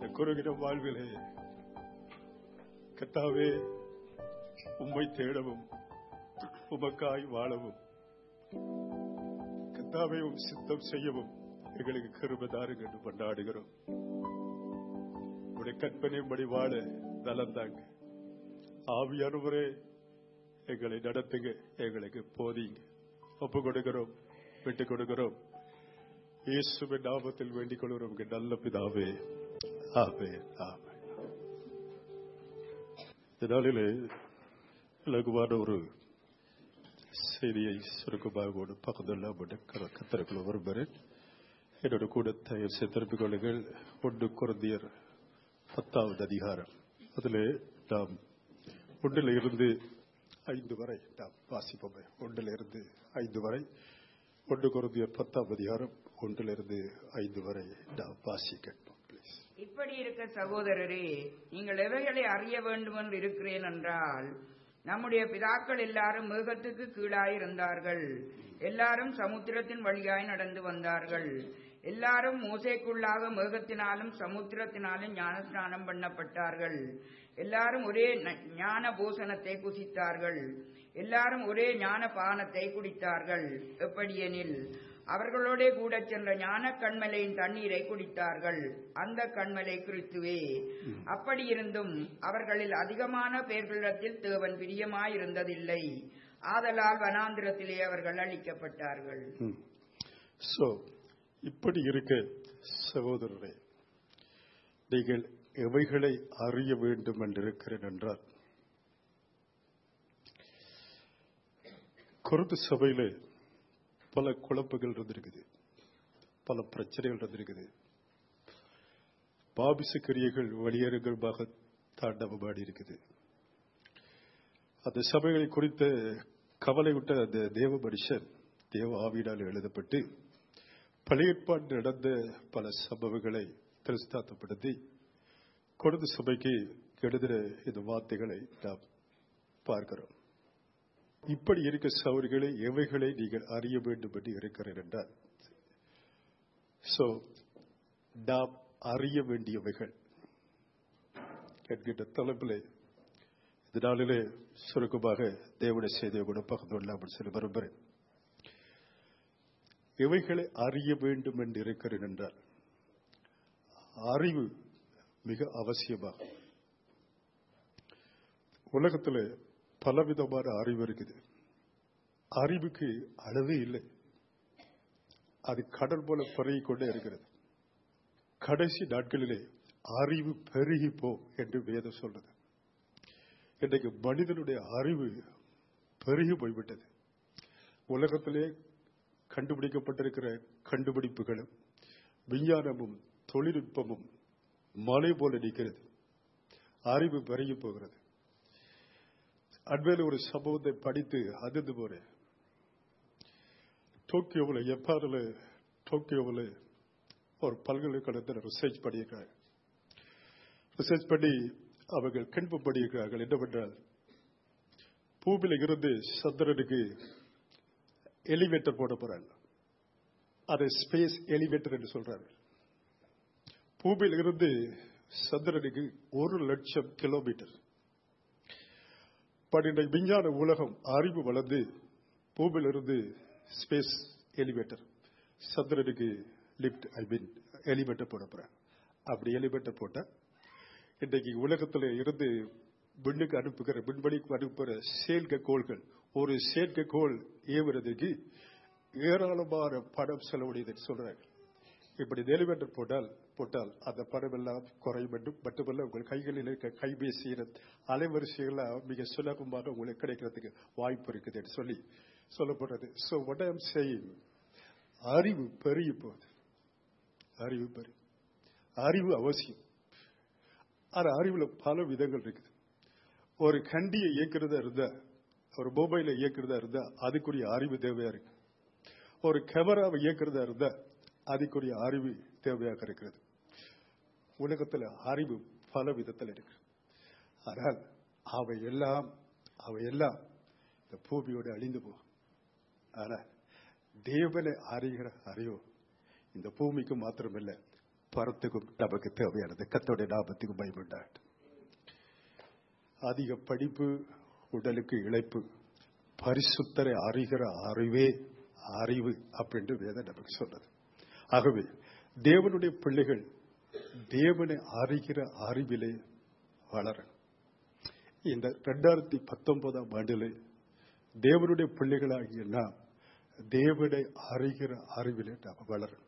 இந்த குறுகிற வாழ்விலே கத்தாவே உம்மை தேடவும் உமக்காய் வாழவும் கத்தாவே உம் சித்தம் செய்யவும் எங்களுக்கு கிருபதாருங்க என்று கொண்டாடுகிறோம் உடைய கற்பனைப்படி வாழ நலந்தாங்க ஆவியானவரே எங்களை நடத்துங்க எங்களுக்கு போதிங்க ஒப்பு கொடுக்கிறோம் விட்டு கொடுக்கிறோம் இயேசுவின் நாமத்தில் வேண்டிக் கொள்கிறோம் உங்க நல்ல பிதாவே ஆமே ஆமே இதனாலே இலகுவான ஒரு செய்தியை சுருக்கமாக பக்கத்தில் கத்தருக்குள்ள வருகிறேன் என்னோட கூடத்தை திருப்பிக் கொள்ளுங்கள் ஒன்று குருந்தியர் பத்தாவது அதிகாரம் அதில் நாம் ஒன்றில் இருந்து ஐந்து வரை நாம் வாசிப்போமே ஒன்றில் இருந்து ஐந்து வரை ஒன்று குருந்தியர் பத்தாம் அதிகாரம் ஒன்றிலிருந்து ஐந்து வரை நாம் வாசிக்க ப்ளீஸ் இப்படி இருக்க சகோதரரே நீங்கள் எவைகளை அறிய வேண்டும் என்று இருக்கிறேன் என்றால் நம்முடைய பிதாக்கள் எல்லாரும் மேகத்துக்கு கீழாயிருந்தார்கள் எல்லாரும் சமுத்திரத்தின் வழியாய் நடந்து வந்தார்கள் எல்லாரும் மோசைக்குள்ளாக மேகத்தினாலும் சமுத்திரத்தினாலும் ஞானஸ்நானம் பண்ணப்பட்டார்கள் எல்லாரும் ஒரே ந- ஞான பூசணத்தை புசித்தார்கள் எல்லாரும் ஒரே ஞான பானத்தை குடித்தார்கள் எப்படியெனில் அவர்களோடே கூட சென்ற ஞான கண்மலையின் தண்ணீரை குடித்தார்கள் அந்த கண்மலை கிறிஸ்துவே அப்படி இருந்தும் அவர்களில் அதிகமான பேர்களிடத்தில் தேவன் பிரியமாயிருந்ததில்லை ஆதலால் வனாந்திரத்திலே அவர்கள் அழிக்கப்பட்டார்கள் சோ இப்படி இருக்க சகோதரரே நீங்கள் எவைகளை அறிய வேண்டும் என்று இருக்கிறேன் என்றால் குருத்து சபையில பல குழப்பங்கள் இருந்திருக்குது பல பிரச்சனைகள் இருந்திருக்குது பாபிச கிரியைகள் வெளியேறுகிறமாக தாண்டவமாடி இருக்குது அந்த சபைகளை குறித்த கவலை விட்ட அந்த தேவ மனுஷன் தேவ ஆவியினால் எழுதப்பட்டு பழைய ஏற்பாடு நடந்த பல சம்பவங்களை திருஸ்தாத்தப்படுத்தி கொடுத்த சபைக்கு எழுதின இந்த வார்த்தைகளை நாம் பார்க்கிறோம் இப்படி இருக்க சவர்களை எவைகளை நீங்கள் அறிய வேண்டும் என்று இருக்கிறேன் என்றால் சோ நாம் அறிய வேண்டியவைகள் என்கின்ற தலைப்பிலே இந்த நாளிலே சுருக்கமாக தேவனுடைய செய்தியை கூட பகிர்ந்து கொள்ளலாம் சொல்லி விரும்புகிறேன் எவைகளை அறிய வேண்டும் என்று இருக்கிறேன் என்றால் அறிவு மிக அவசியமாகும் உலகத்தில் பலவிதமான அறிவு இருக்குது அறிவுக்கு அளவே இல்லை அது கடல் போல பெருகிக் கொண்டே இருக்கிறது கடைசி நாட்களிலே அறிவு பெருகி போ என்று வேதம் சொல்றது இன்றைக்கு மனிதனுடைய அறிவு பெருகி போய்விட்டது உலகத்திலே கண்டுபிடிக்கப்பட்டிருக்கிற கண்டுபிடிப்புகளும் விஞ்ஞானமும் தொழில்நுட்பமும் மலை போல நிற்கிறது அறிவு பெருகி போகிறது அண்மையில் ஒரு சம்பவத்தை படித்து அதிர்ந்து போறேன் டோக்கியோவில் ஜப்பானில் டோக்கியோவில் ஒரு பல்கலைக்கழகத்தில் ரிசர்ச் பண்ணியிருக்காங்க ரிசர்ச் பண்ணி அவர்கள் கண்பு பண்ணியிருக்கிறார்கள் என்னவென்றால் பூமியில இருந்து சந்திரனுக்கு எலிவேட்டர் போட போறாங்க அதை ஸ்பேஸ் எலிவேட்டர் என்று சொல்றாங்க பூமியில இருந்து சந்திரனுக்கு ஒரு லட்சம் கிலோமீட்டர் பட் இன்றைக்கு விஞ்ஞான உலகம் அறிவு வளர்ந்து பூமியிலிருந்து ஸ்பேஸ் எலிவேட்டர் சந்திரனுக்கு லிப்ட் ஐ மீன் எலிவேட்டர் போட போறாங்க அப்படி எலிவேட்டர் போட்டா இன்றைக்கு உலகத்தில் இருந்து விண்ணுக்கு அனுப்புகிற விண்வெளிக்கு அனுப்புகிற செயற்கைக்கோள்கள் ஒரு செயற்கைக்கோள் ஏவுறதுக்கு ஏராளமான பணம் செலவழியதுன்னு சொல்றாங்க இப்படி எலிவேட்டர் போட்டால் போட்டால் அந்த பணம் எல்லாம் குறையும் என்றும் மட்டுமல்ல உங்கள் கைகளில் இருக்க கைபேசியின அலைவரிசைகள்லாம் மிக சுலபமாக உங்களுக்கு கிடைக்கிறதுக்கு வாய்ப்பு இருக்குது என்று சொல்லி சொல்லப்படுறது so what I am saying அறிவு பெருகி போகுது அறிவு பெருகி அறிவு அவசியம் ஆனா அறிவுல பல விதங்கள் இருக்குது ஒரு கண்டியை இயக்கிறதா இருந்தா ஒரு மொபைலை இயக்கிறதா இருந்தா அதுக்குரிய அறிவு தேவையா இருக்கு ஒரு கேமராவை இயக்கிறதா இருந்தா அதுக்குரிய அறிவு தேவையாக இருக்கிறது உலகத்துல அறிவு பல விதத்தில் இருக்கு ஆனால் அவை எல்லாம் அவை எல்லாம் இந்த பூமியோடு அழிந்து போகும் ஆனா தேவனை அறிகிற அறிவு இந்த பூமிக்கு மாத்திரமில்லை பரத்துக்கும் நமக்கு தேவையானது கத்தோடைய லாபத்துக்கும் பயமுண்டாட்டு அதிக படிப்பு உடலுக்கு இழைப்பு பரிசுத்தரை அறிகிற அறிவே அறிவு அப்படின்னு வேதம் நமக்கு சொன்னது ஆகவே தேவனுடைய பிள்ளைகள் தேவனை அறிகிற அறிவிலே வளர இந்த ரெண்டாயிரத்தி பத்தொன்பதாம் ஆண்டிலே தேவனுடைய பிள்ளைகளாகிய நாம் தேவனை அறிகிற அறிவிலே நாம் வளரும்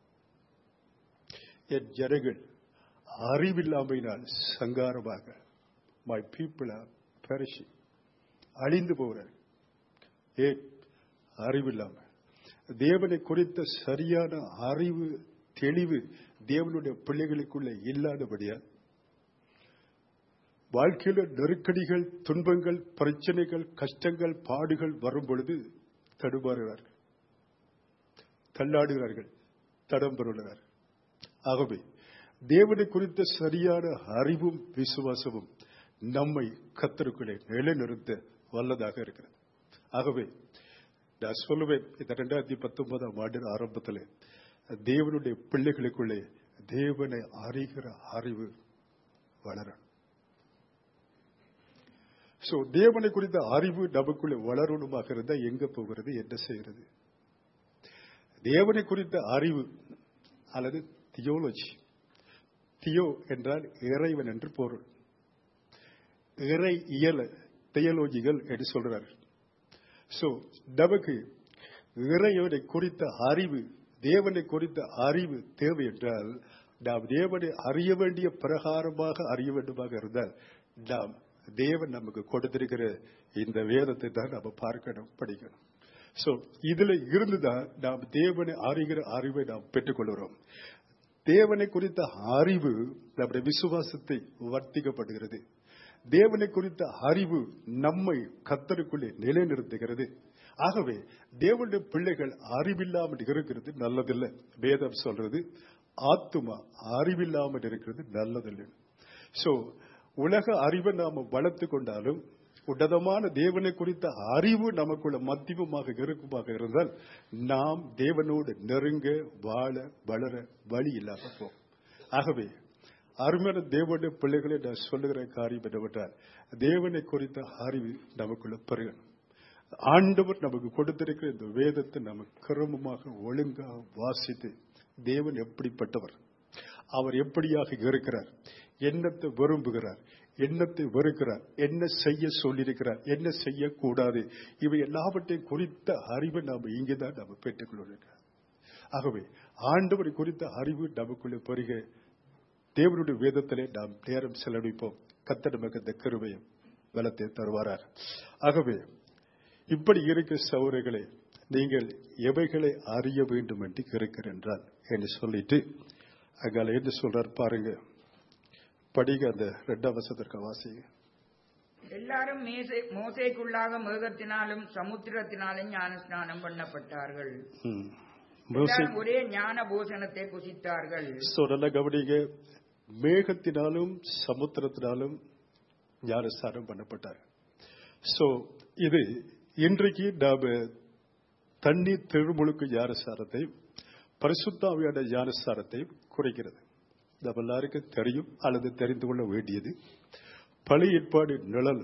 என் ஜனங்கள் அறிவில்லாமையினால் சங்காரமாக மை பீப்புள் ஆர் பெரிஷிங் அழிந்து போகிறார் ஏன் அறிவில்லாம தேவனை குறித்த சரியான அறிவு தெளிவு தேவனுடைய பிள்ளைகளுக்குள்ள இல்லாதபடியால் வாழ்க்கையில நெருக்கடிகள் துன்பங்கள் பிரச்சனைகள் கஷ்டங்கள் பாடுகள் வரும் பொழுது தடுமாறுகிறார்கள் தள்ளாடுகிறார்கள் தடம் பெறுகிறார்கள் ஆகவே தேவனை குறித்த சரியான அறிவும் விசுவாசமும் நம்மை கத்தருக்குள்ளே நிலைநிறுத்த வல்லதாக இருக்கிறது ஆகவே நான் சொல்லுவேன் இந்த ரெண்டாயிரத்தி பத்தொன்பதாம் ஆண்டு ஆரம்பத்தில் தேவனுடைய பிள்ளைகளுக்குள்ளே தேவனை அறிகிற அறிவு வளர சோ தேவனை குறித்த அறிவு நமக்குள்ளே வளரணுமாக இருந்தா எங்க போகிறது என்ன செய்கிறது தேவனை குறித்த அறிவு அல்லது தியோலஜி தியோ என்றால் இறைவன் என்று பொருள் இறை இயல தியலோஜிகள் என்று சொல்றார் சோ நமக்கு இறைவனை குறித்த அறிவு தேவனை குறித்த அறிவு தேவை என்றால் நாம் தேவனை அறிய வேண்டிய பிரகாரமாக அறிய வேண்டுமாக இருந்தால் நாம் தேவன் நமக்கு கொடுத்திருக்கிற இந்த வேதத்தை தான் நம்ம பார்க்கணும் படிக்கணும் சோ இதுல இருந்துதான் நாம் தேவனை அறிகிற அறிவை நாம் பெற்றுக்கொள்கிறோம் தேவனை குறித்த அறிவு நம்முடைய விசுவாசத்தை வர்த்திக்கப்படுகிறது தேவனை குறித்த அறிவு நம்மை கத்தருக்குள்ளே நிலைநிறுத்துகிறது ஆகவே தேவனுடைய பிள்ளைகள் அறிவில்லாமல் இருக்கிறது நல்லதில்லை வேதம் சொல்றது ஆத்துமா அறிவில்லாமல் இருக்கிறது நல்லதில்லை சோ உலக அறிவை நாம வளர்த்து கொண்டாலும் உன்னதமான தேவனை குறித்த அறிவு நமக்குள்ள மத்தியமாக இருக்குமாக இருந்தால் நாம் தேவனோடு நெருங்க வாழ வளர வழி இல்லாம போம் ஆகவே அருமையான தேவனுடைய பிள்ளைகளை நான் சொல்லுகிற காரியம் என்னவென்றால் தேவனை குறித்த அறிவு நமக்குள்ள பெருகணும் ஆண்டவர் நமக்கு கொடுத்திருக்கிற இந்த வேதத்தை நம்ம கிரமமாக ஒழுங்காக வாசித்து தேவன் எப்படிப்பட்டவர் அவர் எப்படியாக இருக்கிறார் என்னத்தை விரும்புகிறார் என்னத்தை வெறுக்கிறார் என்ன செய்ய சொல்லியிருக்கிறார் என்ன செய்யக்கூடாது இவை எல்லாவற்றையும் குறித்த அறிவை நாம் இங்கேதான் நாம் பெற்றுக்கொள்கிறோம் ஆகவே ஆண்டவரை குறித்த அறிவு நமக்குள்ளே பெருக தேவனுடைய வேதத்திலே நாம் நேரம் செலவழிப்போம் கத்த நமக்கு இந்த கருவையும் பலத்தை தருவாரார் ஆகவே இப்படி இருக்க சௌரர்களே நீங்கள் எவைகளை அறிய வேண்டும் என்று இருக்கிற என்றால் என்று சொல்லிட்டு அங்கால என்ன சொல்றார் பாருங்க படிங்க அந்த ரெண்டாம் வசத்திற்கு வாசிங்க எல்லாரும் மேசே- மோசேக்குள்ளாக மேகத்தினாலும் சமுத்திரத்தினாலும் ஞான ஸ்நானம் பண்ணப்பட்டார்கள் ம். மோசே எல்லாரும் ஒரே ஞான பூஷணத்தை குசித்தார்கள் So, நல்லா கவனிங்க மேகத்தினாலும் சமுத்திரத்தினாலும் ஞானஸ்தானம் பண்ணப்பட்டார் சோ இது இன்றைக்கு நாம தண்ணீர் திருமுழுக்கு ஞானஸ்தானத்தை பரிசுத்தாவியான ஞானஸ்தானத்தை குறைக்கிறது நம்ம எல்லாருக்கும் தெரியும் அல்லது தெரிந்து கொள்ள வேண்டியது பழைய ஏற்பாடு நிழல்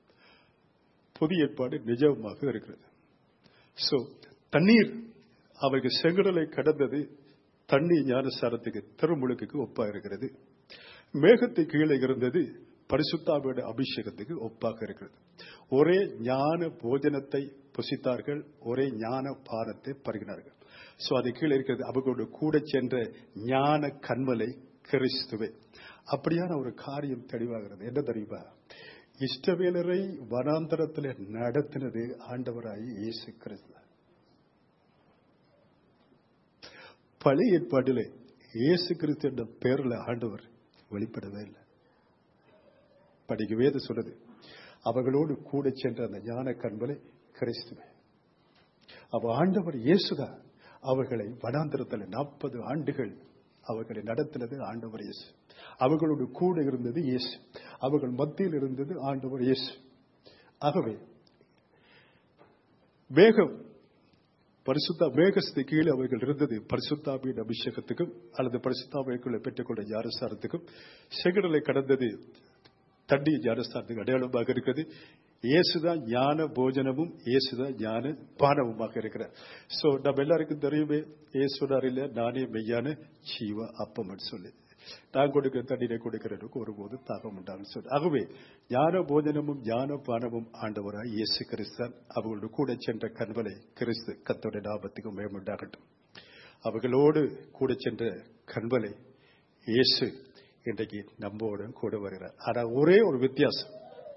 புதிய ஏற்பாடு நிஜமாக இருக்கிறது சோ தண்ணீர் அவருக்கு செங்கடலை கடந்தது தண்ணீர் ஞானசாரத்துக்கு திருமுழுக்குக்கு ஒப்பா இருக்கிறது மேகத்து கீழே இருந்தது பரிசுத்தாவோட அபிஷேகத்துக்கு ஒப்பாக இருக்கிறது ஒரே ஞான போஜனத்தை புசித்தார்கள் ஒரே ஞான பானத்தை பருகினார்கள் சோ அது கீழே இருக்கிறது அவர்களோட கூட சென்ற ஞான கண்மலை கிறிஸ்துவே அப்படியான ஒரு காரியம் தெளிவாகிறது என்ன தெரியுமா இஷ்டவேலரை வனாந்தரத்தில் நடத்தினது ஆண்டவராகி இயேசு கிறிஸ்து பழைய ஏற்பாட்டிலே இயேசு கிறிஸ்து என்ற பெயரில் ஆண்டவர் வெளிப்படவே இல்லை படிக்க வேத சொல்லுது அவர்களோடு கூட சென்ற அந்த ஞான கண்பலை கிறிஸ்துவே அவ ஆண்டவர் இயேசுதான் அவர்களை வனாந்திரத்தில் நாற்பது ஆண்டுகள் அவர்களை நடத்தினது ஆண்டவர் இயேசு அவர்களோடு கூட இருந்தது இயேசு அவர்கள் மத்தியில் இருந்தது ஆண்டவர் இயேசு ஆகவே வேகம் பரிசுத்தா மேகஸ்து கீழே அவர்கள் இருந்தது பரிசுத்தாபியின் அபிஷேகத்துக்கும் அல்லது பரிசுத்தாபியக்குள்ள பெற்றுக்கொண்ட ஞானஸ்தானத்துக்கும் செங்கடலை கடந்தது தண்ணி ஞானஸ்தானத்துக்கு அடையாளமாக இருக்கிறது இயேசுதான் ஞான போஜனமும் இயேசுதான் ஞான பானமுமாக இருக்கிறார் சோ நம்ம எல்லாருக்கும் தெரியுமே இயேசுடார் இல்ல நானே மெய்யான ஜீவ அப்பம் சொல்லி நான் கொடுக்கிற தண்ணீரை கொடுக்கிறதுக்கு ஒருபோது தாகம் உண்டாகும் சொல்லி ஆகவே ஞான போஜனமும் ஞான பானமும் ஆண்டவராய் இயேசு கிறிஸ்தான் அவர்களோடு கூட சென்ற கண்வலை கிறிஸ்து கத்தோட லாபத்துக்கு மேம்புண்டாகட்டும் அவர்களோடு கூட சென்ற கண்வலை இயேசு இன்றைக்கு நம்மோடு கூட வருகிறார் ஆனா ஒரே ஒரு வித்தியாசம்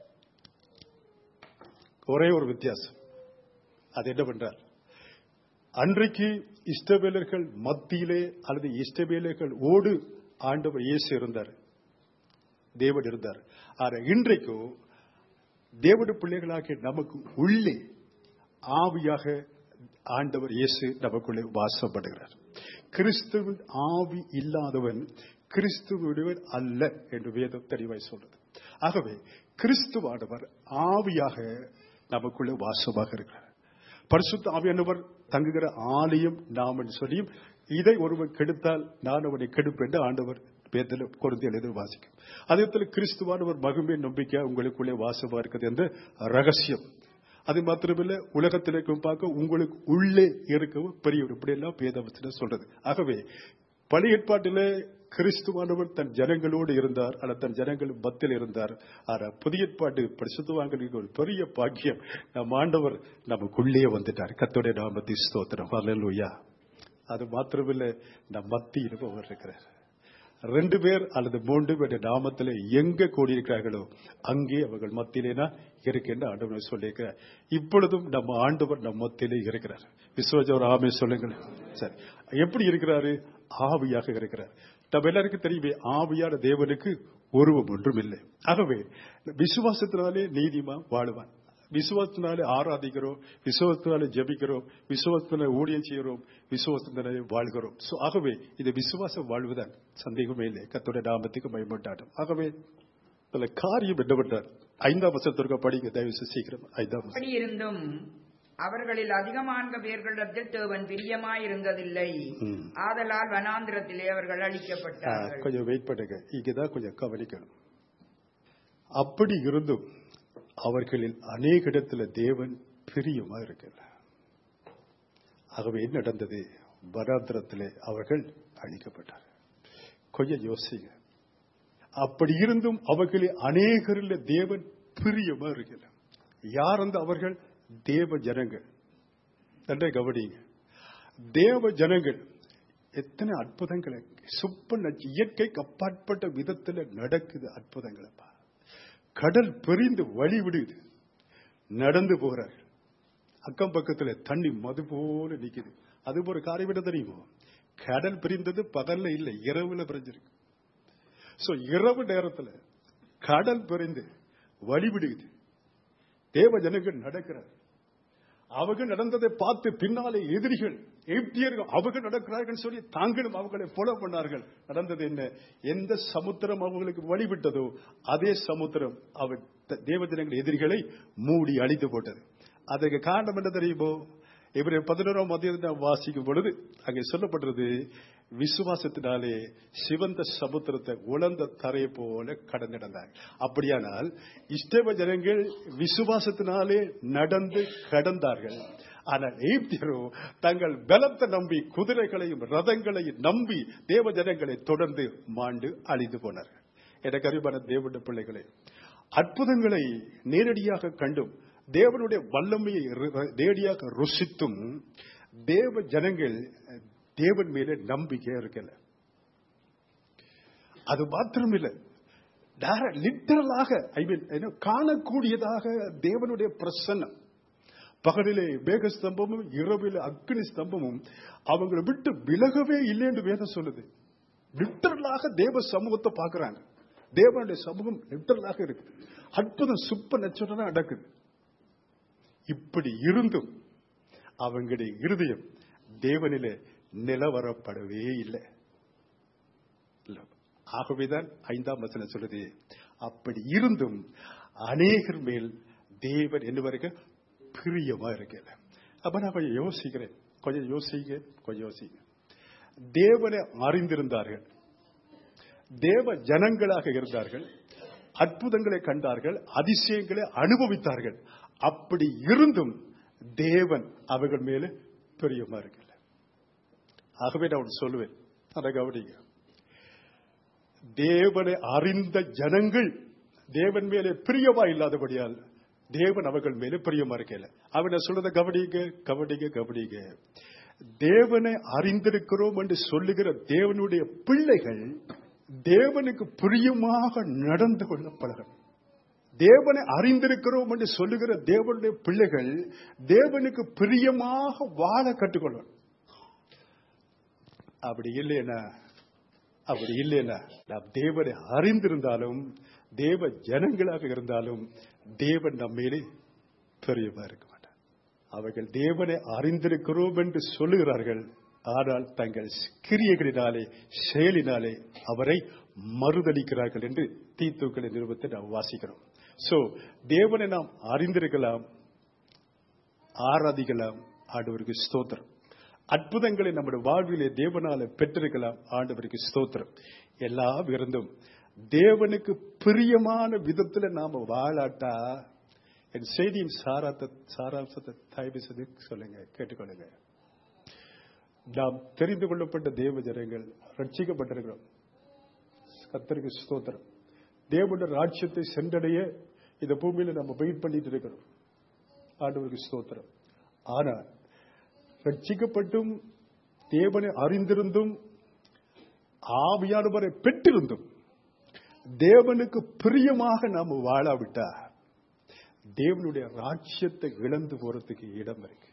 ஒரே ஒரு வித்தியாசம் அது என்ன பண்றார் அன்றைக்கு இஷ்டவேலர்கள் மத்தியிலே அல்லது இஷ்டவேலர்கள் ஓடு ஆண்டவர் இயேசு இருந்தார் தேவன் இருந்தார் ஆனா இன்றைக்கு தேவட பிள்ளைகளாகிய நமக்கு உள்ளே ஆவியாக ஆண்டவர் இயேசு நமக்குள்ளே வாசப்படுகிறார் கிறிஸ்துவின் ஆவி இல்லாதவன் கிறிஸ்துவன் அல்ல என்று வேதம் தெளிவாய் சொல்றது ஆகவே கிறிஸ்துவானவர் ஆவியாக நமக்குள்ளே வாசமாக இருக்கிறார் பரிசுத்த ஆவியானவர் தங்குகிற ஆலயம் நாம் என்று சொல்லியும் இதை ஒருவன் கெடுத்தால் நான் அவனை கெடுப்பேன் என்று ஆண்டவர் பேதல குழந்தைகள் எதிர் வாசிக்கும் அதே போல கிறிஸ்துவானவர் மகிமை நம்பிக்கை உங்களுக்குள்ளே வாசமா இருக்குது என்ற ரகசியம் அது மாத்திரமில்ல உலகத்தில் இருக்கும் பார்க்க உங்களுக்கு உள்ளே இருக்கவும் பெரிய ஒரு இப்படி எல்லாம் பேதவசன சொல்றது ஆகவே பழைய ஏற்பாட்டிலே கிறிஸ்துவானவர் தன் ஜனங்களோடு இருந்தார் அல்லது தன் ஜனங்கள் மத்தியில் இருந்தார் ஆனா புதிய ஏற்பாட்டு பரிசுத்தவாங்களுக்கு ஒரு பெரிய பாக்கியம் நம் ஆண்டவர் நமக்குள்ளே வந்துட்டார் கத்தோடைய நாமத்தை ஸ்தோத்திரம் அல்லேலூயா அது மாத்திரமில்லை நம் மத்தியில் அவர் இருக்கிறார் ரெண்டு பேர் அல்லது மூன்று பேர் நாமத்தில் எங்க கூடியிருக்கிறார்களோ அங்கே அவர்கள் மத்தியிலே நான் இருக்கின்ற ஆண்டவர் சொல்லியிருக்கிறார் இப்பொழுதும் நம்ம ஆண்டவர் நம் மத்தியிலே இருக்கிறார் விஸ்வஜவர் ஆமே சொல்லுங்கள் சரி எப்படி இருக்கிறாரு ஆவியாக இருக்கிறார் நம்ம எல்லாருக்கும் தெரியுமே ஆவியான தேவனுக்கு உருவம் ஒன்றும் இல்லை ஆகவே விசுவாசத்தினாலே நீதிமா வாழுவான் விசுவாசத்தினாலே ஆராதிக்கிறோம் விசுவாசத்தினாலே ஜபிக்கிறோம் விசுவாசத்தினாலே ஊழியம் செய்கிறோம் விசுவாசத்தினாலே வாழ்கிறோம் So, ஆகவே இது விசுவாசம் வாழ்வுதான் சந்தேகமே இல்லை கத்தோட நாமத்துக்கு பயன்பட்டாட்டும் ஆகவே இதுல காரியம் என்ன பண்றார் ஐந்தாம் வருஷத்திற்கு படிங்க தயவு செய்து சீக்கிரம் ஐந்தாம் வருஷம் அப்படி இருந்தும் அவர்களில் அதிகமான பேர்களிடத்தில் தேவன் பிரியமாயிருந்ததில்லை ம். ஆதலால் வனாந்திரத்திலே அவர்கள் ஆ, அழிக்கப்பட்டார்கள் கொஞ்சம் வெயிட் பண்ணுங்க இங்கதான் கொஞ்சம் கவனிக்கணும் அப்படி இருந்தும் அவர்களில் அநேக இடத்துல தேவன் பிரியமா இருக்கல ஆகவே என்ன நடந்தது வனாந்திரத்திலே அவர்கள் அழிக்கப்பட்டார் கொஞ்சம் யோசிங்க அப்படி இருந்தும் அவர்களில் அநேகரில் தேவன் பிரியமா இருக்கல யார் அந்த அவர்கள் தேவ ஜனங்கள் நன்றை கவனிங்க தேவ ஜனங்கள் எத்தனை அற்புதங்களை சுப்ப நச்சு இயற்கைக்கு அப்பாற்பட்ட விதத்துல நடக்குது அற்புதங்களப்பா கடல் பெரிந்து வழி விடுது நடந்து போறார்கள் அக்கம் பக்கத்துல தண்ணி மது போல நிக்குது அது ஒரு காரியம் என்ன தெரியுமோ கடல் பிரிந்தது பகல்ல இல்ல இரவுல பிரிஞ்சிருக்கு சோ இரவு நேரத்துல கடல் பிரிந்து வழி விடுது தேவ ஜனங்கள் நடக்கிறார் அவர்கள் நடந்ததை பார்த்து பின்னாலே எதிரிகள் எகிப்தியர்கள் அவர்கள் நடக்கிறார்கள் சொல்லி தாங்களும் அவர்களை ஃபாலோ பண்ணார்கள் நடந்தது என்ன எந்த சமுத்திரம் அவர்களுக்கு வழிவிட்டதோ அதே சமுத்திரம் அவர் த- தேவஜனங்கள் எதிரிகளை மூடி அழித்து போட்டது அதுக்கு காரணம் என்ன தெரியுமோ இவரை பதினோராம் மதியம் வாசிக்கும் பொழுது அங்கே சொல்லப்படுறது விசுவாசத்தினாலே சிவந்த சமுத்திரத்தை உலர்ந்த தரையை போல கடந்திடந்தாங்க அப்படியானால் இஷ்டவ ஜனங்கள் விசுவாசத்தினாலே நடந்து கடந்தார்கள் ஆனால் எகிப்தியரோ தங்கள் பலத்தை நம்பி குதிரைகளையும் ரதங்களையும் நம்பி தேவ ஜனங்களை தொடர்ந்து மாண்டு அழிந்து போனார்கள் எனக்கு அறிவான தேவனுடைய பிள்ளைகளே அற்புதங்களை நேரடியாக கண்டும் தேவனுடைய வல்லமையை ரு- நேரடியாக ருசித்தும் தேவ ஜனங்கள் தேவன் மேலே நம்பிக்கை இருக்கல அது மாத்திரம் இல்ல லிட்டரலாக ஐ மீன் காணக்கூடியதாக தேவனுடைய பிரசன்னம் பகலிலே மேக ஸ்தம்பமும் இரவிலே அக்னி ஸ்தம்பமும் அவங்களை விட்டு விலகவே இல்லை என்று வேதம் சொல்லுது லிட்டரலாக தேவ சமூகத்தை பார்க்கறாங்க தேவனுடைய சமூகம் லிட்டரலாக இருக்கு அற்புதம் சுப்ப நச்சுடன் நடக்குது இப்படி இருந்தும் அவங்களுடைய இருதயம் தேவனிலே நிலவரப்படவே இல்லை இல்ல. ஆகவேதான் ஐந்தாம் வசனம் சொல்லுது அப்படி இருந்தும் அநேகர் மேல் தேவன் என்ன வரைக்கும் பிரியமா இருக்கல அப்ப நான் கொஞ்சம் யோசிக்கிறேன் கொஞ்சம் யோசிங்க கொஞ்சம் யோசிங்க தேவனை அறிந்திருந்தார்கள் தேவ ஜனங்களாக இருந்தார்கள் அற்புதங்களை கண்டார்கள் அதிசயங்களை அனுபவித்தார்கள் அப்படி இருந்தும் தேவன் அவர்கள் மேல பிரியமா இருக்கல ஆகவே நான் ஒன்று சொல்லுவேன் அதை கவனிங்க தேவனை அறிந்த ஜனங்கள் தேவன் மேலே பிரியமா இல்லாதபடியால் தேவன் அவர்கள் மேலே பிரியமா இருக்கல அவனை சொல்றத கவனிங்க கவனிங்க கவனிங்க தேவனை அறிந்திருக்கிறோம் என்று சொல்லுகிற தேவனுடைய பிள்ளைகள் தேவனுக்கு பிரியமாக நடந்து கொள்ள பழகணும் தேவனை அறிந்திருக்கிறோம் என்று சொல்லுகிற தேவனுடைய பிள்ளைகள் தேவனுக்கு பிரியமாக வாழ கற்றுக்கொள்ளணும் அப்படி இல்லைன்னா அப்படி இல்லைன்னா நாம் தேவனை அறிந்திருந்தாலும் தேவ ஜனங்களாக இருந்தாலும் தேவன் நம்மேலே பெரியமா இருக்க மாட்டார் அவர்கள் தேவனை அறிந்திருக்கிறோம் என்று சொல்லுகிறார்கள் ஆனால் தங்கள் கிரியைகளினாலே செயலினாலே அவரை மறுதளிக்கிறார்கள் என்று தீத்துக்களின் நிறுவத்தை நாம் வாசிக்கிறோம் சோ தேவனை நாம் அறிந்திருக்கலாம் ஆராதிக்கலாம் ஆண்டவருக்கு ஸ்தோத்திரம் அற்புதங்களை நம்முடைய வாழ்விலே தேவனால பெற்றிருக்கலாம் ஆண்டவருக்கு ஸ்தோத்திரம் எல்லாம் இருந்தும் தேவனுக்கு பிரியமான விதத்துல நாம வாழாட்டா என் செய்தியின் சாராத்த சாராம்சத்தை தயவு செய்து சொல்லுங்க கேட்டுக்கொள்ளுங்க நாம் தெரிந்து கொள்ளப்பட்ட தேவ ஜனங்கள் ரட்சிக்கப்பட்டிருக்கிறோம் கத்தருக்கு ஸ்தோத்திரம் தேவனுடைய ராட்சியத்தை சென்றடைய இந்த பூமியில நம்ம வெயிட் பண்ணிட்டு இருக்கிறோம் ஆண்டவருக்கு ஸ்தோத்திரம் ஆனால் ரட்சிக்கப்பட்டும் தேவனை அறிந்திருந்தும் ஆவியானவரை பெற்றிருந்தும் தேவனுக்கு பிரியமாக நாம் வாழாவிட்டா தேவனுடைய ராட்சியத்தை இழந்து போறதுக்கு இடம் இருக்கு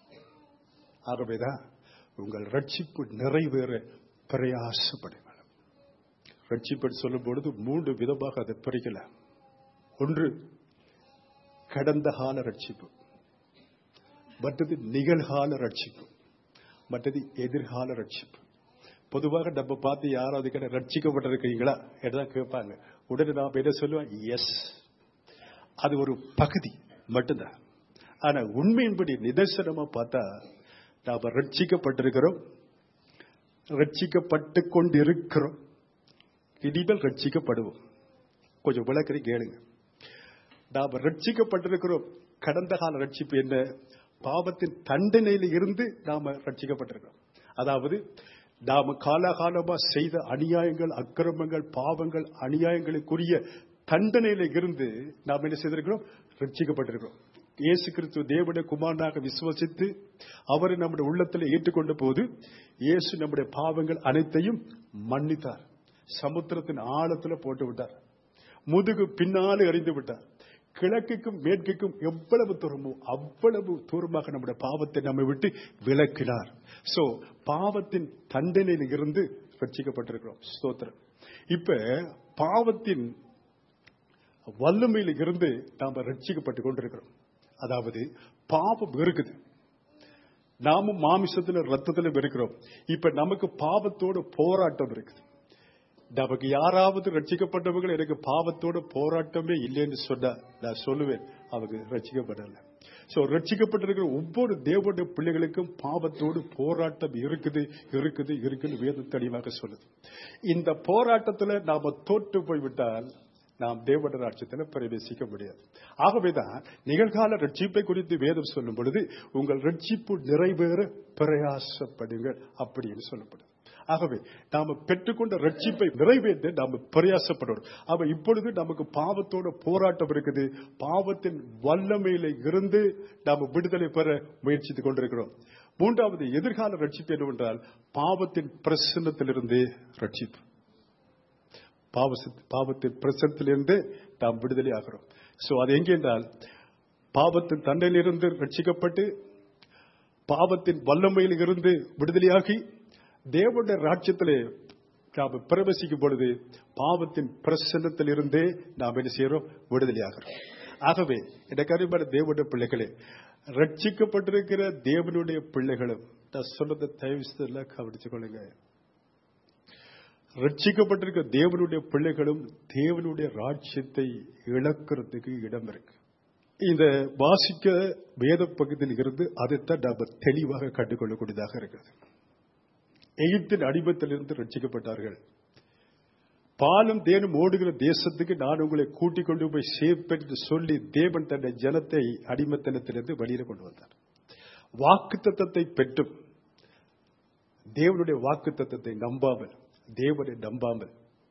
ஆகவேதான் உங்கள் ரட்சிப்பு நிறைவேற பிரயாசப்படுங்கள் ரட்சிப்பு சொல்லும் பொழுது மூன்று விதமாக அதை பிரிக்கலாம் ஒன்று கடந்த கால ரட்சிப்பு மற்றது நிகழ்கால ரட்சிப்பு மற்றது எதிர்கால ரட்சிப்பு பொதுவாக நம்ம பார்த்து யாராவது கிட்ட ரட்சிக்கப்பட்டிருக்கீங்களா என்றுதான் கேட்பாங்க உடனே நாம் என்ன சொல்லுவோம் எஸ் அது ஒரு பகுதி மட்டும்தான் ஆனா உண்மையின்படி நிதர்சனமா பார்த்தா நாம ரட்சிக்கப்பட்டிருக்கிறோம் ரட்சிக்கப்பட்டு கொண்டிருக்கிறோம் இனிமேல் ரட்சிக்கப்படுவோம் கொஞ்சம் விளக்கறி கேளுங்க நாம ரட்சிக்கப்பட்டிருக்கிறோம் கடந்த கால ரட்சிப்பு என்ன பாவத்தின் தண்டனையில இருந்து நாம ரட்சிக்கப்பட்டிருக்கிறோம் அதாவது நாம காலாகாலமா செய்த அநியாயங்கள் அக்கிரமங்கள் பாவங்கள் அநியாயங்களுக்குரிய தண்டனையில இருந்து நாம் என்ன செய்திருக்கிறோம் ரட்சிக்கப்பட்டிருக்கிறோம் இயேசு கிறிஸ்து தேவனுடைய குமாரனாக விசுவசித்து அவரை நம்முடைய உள்ளத்தில் ஏற்றுக்கொண்ட போது இயேசு நம்முடைய பாவங்கள் அனைத்தையும் மன்னித்தார் சமுத்திரத்தின் ஆழத்துல போட்டு விட்டார் முதுகு பின்னாலே எறிந்து விட்டார் கிழக்குக்கும் மேற்குக்கும் எவ்வளவு தூரமோ அவ்வளவு தூரமாக நம்முடைய பாவத்தை நம்மை விட்டு விலக்கினார் சோ பாவத்தின் தண்டனையில் இருந்து ரட்சிக்கப்பட்டிருக்கிறோம் ஸ்தோத்திரம் இப்ப பாவத்தின் வல்லமையில இருந்து நாம ரட்சிக்கப்பட்டு கொண்டிருக்கிறோம் அதாவது பாவம் இருக்குது நாமும் மாமிசத்துல ரத்தத்துல இருக்கிறோம் இப்ப நமக்கு பாவத்தோட போராட்டம் இருக்குது நமக்கு யாராவது ரட்சிக்கப்பட்டவர்கள் எனக்கு பாவத்தோட போராட்டமே இல்லைன்னு சொன்னா நான் சொல்லுவேன் அவங்க ரட்சிக்கப்படல சோ ரட்சிக்கப்பட்டிருக்கிற ஒவ்வொரு தேவனுடைய பிள்ளைகளுக்கும் பாவத்தோடு போராட்டம் இருக்குது இருக்குது இருக்குன்னு வேத தெளிவாக சொல்லுது இந்த போராட்டத்துல நாம தோற்று போய்விட்டால் நாம் தேவட ராட்சியத்தில் பிரவேசிக்க முடியாது ஆகவேதான் நிகழ்கால ரட்சிப்பை குறித்து வேதம் சொல்லும் பொழுது உங்கள் ரட்சிப்பு நிறைவேற பிரயாசப்படுங்கள் அப்படின்னு சொல்லப்படுது ஆகவே நாம பெற்றுக்கொண்ட ரட்சிப்பை நிறைவேற்ற நாம பிரயாசப்படுறோம் அவ இப்பொழுது நமக்கு பாவத்தோட போராட்டம் இருக்குது பாவத்தின் வல்லமையில இருந்து நாம விடுதலை பெற முயற்சித்துக் கொண்டிருக்கிறோம் மூன்றாவது எதிர்கால ரட்சிப்பு என்னவென்றால் பாவத்தின் பிரசன்னத்திலிருந்து ரட்சிப்பு பாவத்தின் பிரசனத்திலிருந்து நாம் விடுதலை ஆகிறோம் சோ அது எங்கே என்றால் பாவத்தின் தண்டையிலிருந்து ரட்சிக்கப்பட்டு பாவத்தின் வல்லமையில் இருந்து விடுதலையாகி தேவனுடைய ராட்சியத்திலே நாம் பிரவேசிக்கும் பொழுது பாவத்தின் பிரசன்னத்தில் இருந்தே நாம் என்ன செய்யறோம் விடுதலையாகிறோம் ஆகவே எனக்கு அறிவான தேவனுடைய பிள்ளைகளே ரட்சிக்கப்பட்டிருக்கிற தேவனுடைய பிள்ளைகளும் நான் சொன்னதை தயவு கவனித்துக் கொள்ளுங்க ரட்சிக்கப்பட்டிருக்கிற தேவனுடைய பிள்ளைகளும் தேவனுடைய ராட்சியத்தை இழக்கிறதுக்கு இடம் இருக்கு இந்த வாசிக்க வேத பகுதியில் இருந்து அதைத்தான் நாம தெளிவாக கண்டுகொள்ளக்கூடியதாக இருக்கிறது எகிப்தின் அடிமத்திலிருந்து ரட்சிக்கப்பட்டார்கள் பாலும் தேனும் ஓடுகிற தேசத்துக்கு நான் உங்களை கூட்டிக் கொண்டு போய் சேர்ப்பேன் என்று சொல்லி தேவன் தன்னை ஜனத்தை அடிமத்தனத்திலிருந்து வெளியில கொண்டு வந்தார் வாக்கு தத்தத்தை பெற்றும் தேவனுடைய வாக்கு தத்தத்தை நம்பாமல் தேவனை நம்பாமல்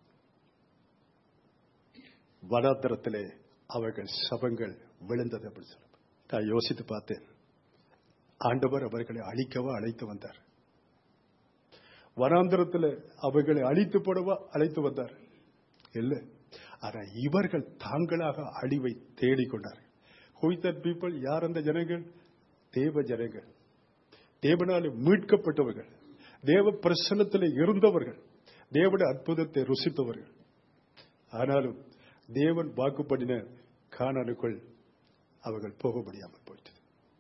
வனாந்தரத்திலே அவர்கள் சபங்கள் விழுந்தது அப்படின்னு சொல்ல நான் யோசித்து பார்த்தேன் ஆண்டவர் அவர்களை அழிக்கவா அழைத்து வந்தார் வனாந்தரத்தில் அவர்களை அழித்து போடவா அழைத்து வந்தார் இல்ல ஆனா இவர்கள் தாங்களாக அழிவை தேடிக்கொண்டார்கள் ஹூய் பீப்புள் யார் அந்த ஜனங்கள் தேவ ஜனங்கள் தேவனாலே மீட்கப்பட்டவர்கள் தேவ பிரசன்னத்தில் இருந்தவர்கள் தேவனுடைய அற்புதத்தை ருசித்தவர்கள் ஆனாலும் தேவன் வாக்குப்படின காணலுக்குள் அவர்கள் போக முடியாமல் போயிட்டது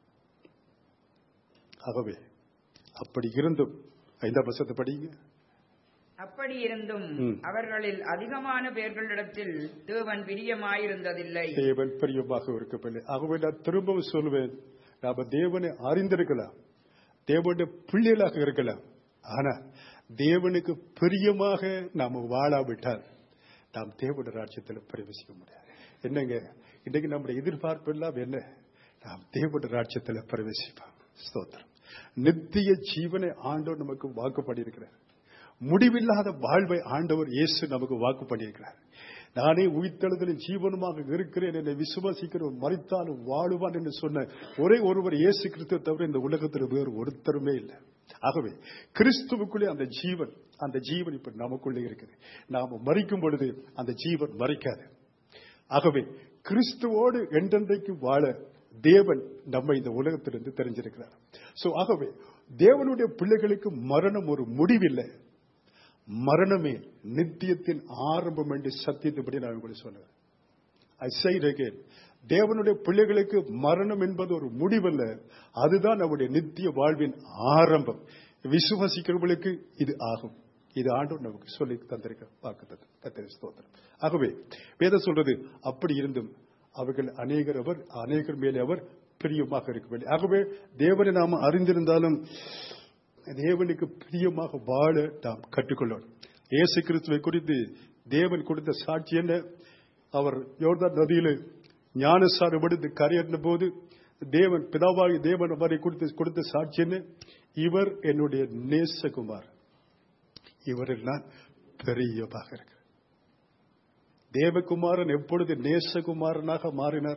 ஆகவே அப்படி இருந்தும் ஐந்தாம் வருஷத்தை படிங்க அப்படி இருந்தும் ம். அவர்களில் அதிகமான பேர்களிடத்தில் தேவன் பிரியமாயிருந்ததில்லை தேவன் பிரியமாக இருக்கவில்லை ஆகவே நான் திரும்பவும் சொல்லுவேன் நாம தேவனை அறிந்திருக்கலாம் தேவனுடைய பிள்ளைகளாக இருக்கலாம் ஆனா தேவனுக்கு பிரியமாக நாம வாழாவிட்டால் நாம் தேவனுடைய ராஜ்யத்தில் பிரவேசிக்க முடியாது என்னங்க இன்னைக்கு நம்முடைய எதிர்பார்ப்பு எல்லாம் என்ன நாம் தேவனுடைய ராஜ்யத்தில் பிரவேசிப்போம் ஸ்தோத்திரம் நித்திய ஜீவனை ஆண்டவர் நமக்கு வாக்கு பண்ணியிருக்கிறார் முடிவில்லாத வாழ்வை ஆண்டவர் இயேசு நமக்கு வாக்கு பண்ணியிருக்கிறார் நானே உயிர்த்தெழுதலின் ஜீவனுமாக இருக்கிறேன் என்னை விசுவாசிக்கிறவன் மறித்தாலும் வாழுவான் என்று சொன்ன ஒரே ஒருவர் இயேசு கிறிஸ்துவை தவிர இந்த உலகத்தில் வேறு ஒருத்தருமே இல்லை ஆகவே கிறிஸ்துவுக்குள்ளே அந்த ஜீவன் அந்த ஜீவன் இப்ப நமக்குள்ளே இருக்குது நாம மறிக்கும் பொழுது அந்த ஜீவன் மறிக்காது ஆகவே கிறிஸ்துவோடு என்றென்றைக்கு வாழ தேவன் நம்ம இந்த உலகத்திலிருந்து தெரிஞ்சிருக்கிறார் சோ ஆகவே தேவனுடைய பிள்ளைகளுக்கு மரணம் ஒரு முடிவில்லை மரணமே நித்தியத்தின் ஆரம்பம் என்று சத்தியத்தைப்படி நான் உங்களுக்கு சொன்னேன் ஐ say it again தேவனுடைய பிள்ளைகளுக்கு மரணம் என்பது ஒரு முடிவல்ல அதுதான் நம்முடைய நித்திய வாழ்வின் ஆரம்பம் விசுவாசிக்கிறவர்களுக்கு இது ஆகும் இது ஆண்டவர் நமக்கு சொல்லி தந்திருக்க வாக்கு ஸ்தோத்திரம் ஆகவே வேதம் சொல்றது அப்படி இருந்தும் அவர்கள் அநேகர் அவர் அநேகர் மேலே அவர் பிரியமாக இருக்கவில்லை ஆகவே தேவனை நாம் அறிந்திருந்தாலும் தேவனுக்கு பிரியமாக வாழ நாம் கற்றுக்கொள்ளணும் இயேசு கிறிஸ்துவை குறித்து தேவன் கொடுத்த சாட்சி என்ன அவர் யோர்தான் நதியில ஞானசாரம் எடுத்து கரையேறின போது தேவன் பிதாவாகி தேவன் அவரை கொடுத்து கொடுத்த சாட்சி என்ன இவர் என்னுடைய நேசகுமார் இவரில் நான் பெரியமாக இருக்கிறேன் தேவகுமாரன் எப்பொழுது நேசகுமாரனாக மாறினார்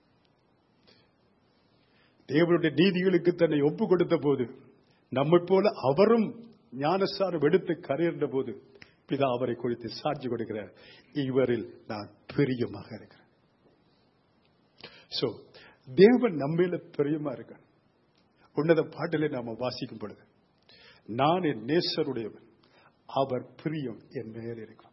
தேவனுடைய நீதிகளுக்கு தன்னை ஒப்பு கொடுத்த போது நம்மை போல அவரும் ஞானசாரம் எடுத்து கரையிற போது பிதா அவரை குறித்து சாட்சி கொடுக்கிறார் இவரில் நான் பிரியமாக இருக்கிறேன் சோ தேவன் நம்மேல பிரியமா இருக்க உன்னத பாட்டிலே நாம வாசிக்கும் பொழுது நான் என் நேசருடையவன் அவர் பிரியம் என் மேல் இருக்கும்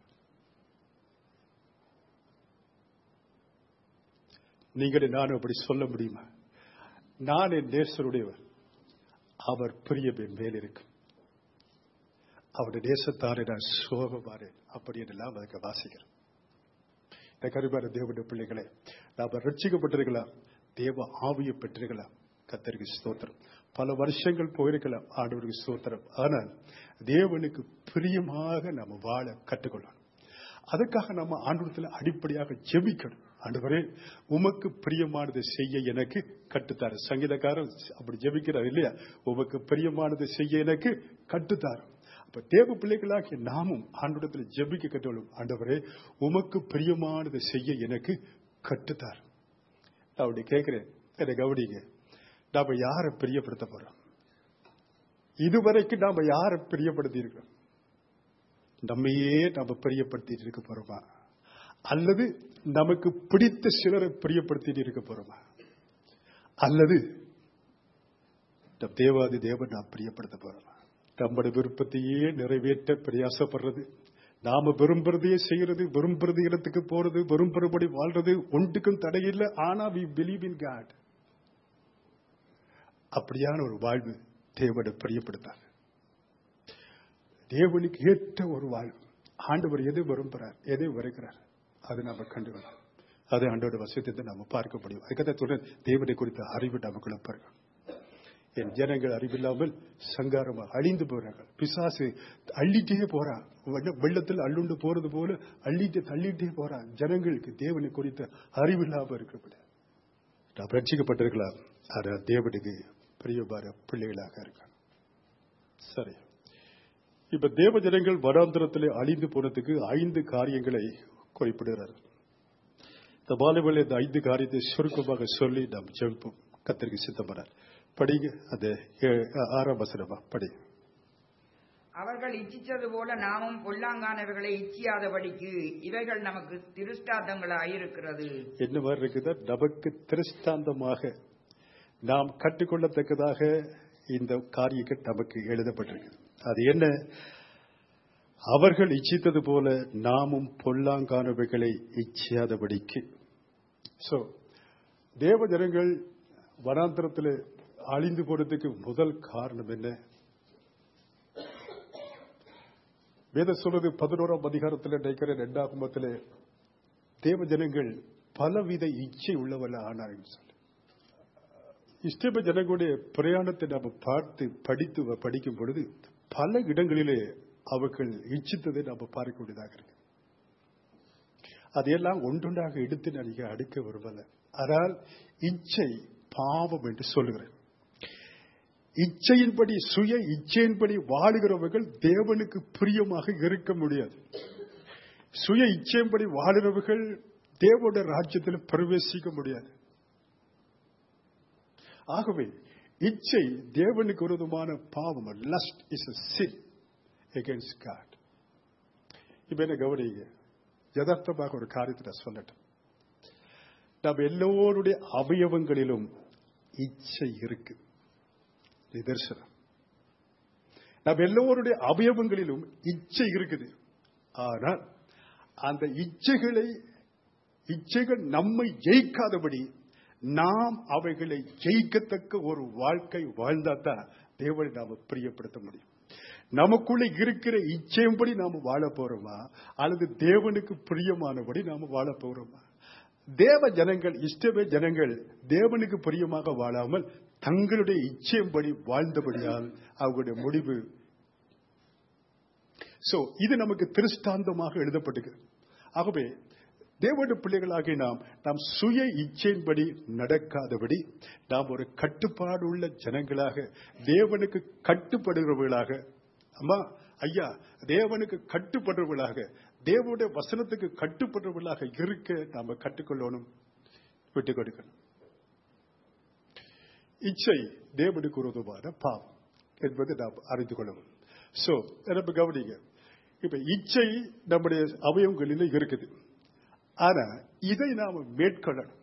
நீங்கள் நானும் அப்படி சொல்ல முடியுமா நான் என் நேசருடையவர் அவர் பிரியம் என் மேல் இருக்கும் அவருடைய தேசத்தாரை நான் சோகமாறு அப்படி என்றெல்லாம் அதுக்கு வாசிக்கிறோம் இந்த கருமான தேவனுடைய பிள்ளைகளே நாம் ரட்சிக்கப்பட்டிருக்கலாம் தேவ ஆவியை பெற்றிருக்கலாம் கத்தருக்கு ஸ்தோத்திரம் பல வருஷங்கள் போயிருக்கலாம் ஆண்டவருக்கு ஸ்தோத்திரம் ஆனால் தேவனுக்கு பிரியமாக நம்ம வாழ கற்றுக்கொள்ளணும் அதுக்காக நம்ம ஆண்டவரத்தில் அடிப்படையாக ஜெபிக்கணும் ஆண்டவரே உமக்கு பிரியமானது செய்ய எனக்கு கட்டுத்தாரு சங்கீதக்காரர் அப்படி ஜெபிக்கிறார் இல்லையா உமக்கு பிரியமானது செய்ய எனக்கு கட்டுத்தாரு அப்ப தேவ பிள்ளைகளாகிய நாமும் ஆண்டவரத்தில் ஜெபிக்க கற்றுக்கொள்ளும் ஆண்டவரே உமக்கு பிரியமானது செய்ய எனக்கு கட்டுத்தார் நான் அப்படி கேட்கிறேன் என்னை கவனிங்க நாம யாரை பிரியப்படுத்த போறோம் இதுவரைக்கும் நாம யாரை பிரியப்படுத்தி இருக்கிறோம் நம்மையே நாம பிரியப்படுத்திட்டு இருக்க போறோமா அல்லது நமக்கு பிடித்த சிலரை பிரியப்படுத்திட்டு இருக்க போறோமா அல்லது நம் தேவாதி தேவன் நாம் பிரியப்படுத்த போறோமா நம்முடைய விருப்பத்தையே நிறைவேற்ற பிரயாசப்படுறது நாம விரும்புறதையே செய்யறது விரும்புறது இடத்துக்கு போறது விரும்புறபடி வாழ்றது ஒன்றுக்கும் தடையில்லை ஆனா வி பிலீவ் இன் காட் அப்படியான ஒரு வாழ்வு தேவனை பிரியப்படுத்தார் தேவனுக்கு ஏற்ற ஒரு வாழ்வு ஆண்டவர் எது விரும்புகிறார் எதை வருகிறார் அது நாம கண்டுகொள்ளலாம் அதை ஆண்டோட வசத்தை நம்ம பார்க்க முடியும் அதுக்காக சொல்றேன் தேவனை குறித்த அறிவு நமக்குள்ள பாருங்க என் ஜனங்கள் அறிவில்லாமல் சங்காரமாக அழிந்து போறார்கள் பிசாசு அள்ளிட்டே போறான் வெள்ள- வெள்ளத்தில் அள்ளுண்டு போறது போல அள்ளிட்டு தள்ளிட்டே போறான் ஜனங்களுக்கு தேவனை குறித்த அறிவில்லாம இருக்கிற நாம் ரட்சிக்கப்பட்டிருக்கலாம் ஆனால் தேவனுக்கு பிரியமான பிள்ளைகளாக இருக்காங்க சரி இப்ப தேவ ஜனங்கள் வனாந்திரத்திலே அழிந்து போனதுக்கு ஐந்து காரியங்களை குறிப்பிடுகிறார் இந்த பாலிபல் இந்த ஐந்து காரியத்தை சுருக்கமாக சொல்லி நாம் ஜெபிப்போம் கத்திரிக்கு சித்தப்படார் படிங்க அது ஏ- ஆறாம் வசனமா படி அவர்கள் இச்சித்தது போல நாமும் பொல்லாங்கானவர்களை இச்சியாதபடிக்கு இவைகள் நமக்கு திருஷ்டாந்தங்களாயிருக்கிறது என்ன மாதிரி இருக்குதா நமக்கு திருஷ்டாந்தமாக நாம் கற்றுக்கொள்ளத்தக்கதாக இந்த காரியங்கள் நமக்கு எழுதப்பட்டிருக்கு அது என்ன அவர்கள் இச்சித்தது போல நாமும் பொல்லாங்கானவைகளை இச்சியாதபடிக்கு சோ தேவ ஜனங்கள் வனாந்திரத்தில் அழிந்து போனதுக்கு முதல் காரணம் என்ன வேத சொல்றது பதினோராம் அதிகாரத்தில் நினைக்கிற ரெண்டாகுமத்தில் தேவ ஜனங்கள் பலவித இச்சை உள்ளவல்ல ஆனார்கள் சொல்லி இஷ்டப ஜனங்களுடைய பிரயாணத்தை நாம் பார்த்து படித்து வ- படிக்கும் பொழுது பல இடங்களிலே அவர்கள் இச்சித்ததை நாம் பார்க்கக்கூடியதாக இருக்கு அதையெல்லாம் ஒன்றொன்றாக எடுத்து நான் இங்கே அடுக்க விரும்பல ஆனால் இச்சை பாவம் என்று சொல்லுகிறேன் இச்சையின்படி சுய இச்சையின்படி வாழுகிறவர்கள் தேவனுக்கு பிரியமாக இருக்க முடியாது சுய இச்சையின்படி வாழுகிறவர்கள் தேவனுடைய ராஜ்யத்தில் பிரவேசிக்க முடியாது ஆகவே இச்சை தேவனுக்கு விரோதமான பாவம் lust is a sin against God இப்ப என்ன கவனிங்க யதார்த்தமாக ஒரு காரியத்தை நான் சொல்லட்டும் நம்ம எல்லோருடைய அவயவங்களிலும் இச்சை இருக்கு நிதர்சனம் நம்ம எல்லோருடைய அவயவங்களிலும் இச்சை இருக்குது ஆனால் அந்த இச்சைகளை இச்சைகள் நம்மை ஜெயிக்காதபடி நாம் அவைகளை ஜெயிக்கத்தக்க ஒரு வாழ்க்கை வாழ்ந்தாதான் தேவனை நாம பிரியப்படுத்த முடியும் நமக்குள்ள இருக்கிற இச்சையும்படி நாம வாழ போறோமா அல்லது தேவனுக்கு பிரியமானபடி நாம வாழ போறோமா தேவ ஜனங்கள் இஷ்டவே ஜனங்கள் தேவனுக்கு பிரியமாக வாழாமல் தங்களுடைய இச்சையும்படி வாழ்ந்தபடியால் அவர்களுடைய முடிவு சோ இது நமக்கு திருஷ்டாந்தமாக எழுதப்பட்டது ஆகவே தேவனுடைய பிள்ளைகளாகிய நாம் நாம் சுய இச்சையின்படி நடக்காதபடி நாம் ஒரு கட்டுப்பாடு உள்ள ஜனங்களாக தேவனுக்கு கட்டுப்படுகிறவர்களாக அம்மா ஐயா தேவனுக்கு கட்டுப்படுறவர்களாக தேவனுடைய வசனத்துக்கு கட்டுப்படுறவர்களாக இருக்க நாம கற்றுக்கொள்ளணும் விட்டுக் கொடுக்கணும் இச்சை தேவனுக்கு உருவமான பாவம் என்பது நாம் அறிந்து கொள்ளணும் சோ நம்ம கவனிங்க இப்ப இச்சை நம்முடைய அவயவங்களில் இருக்குது ஆனா இதை நாம மேற்கொள்ளணும்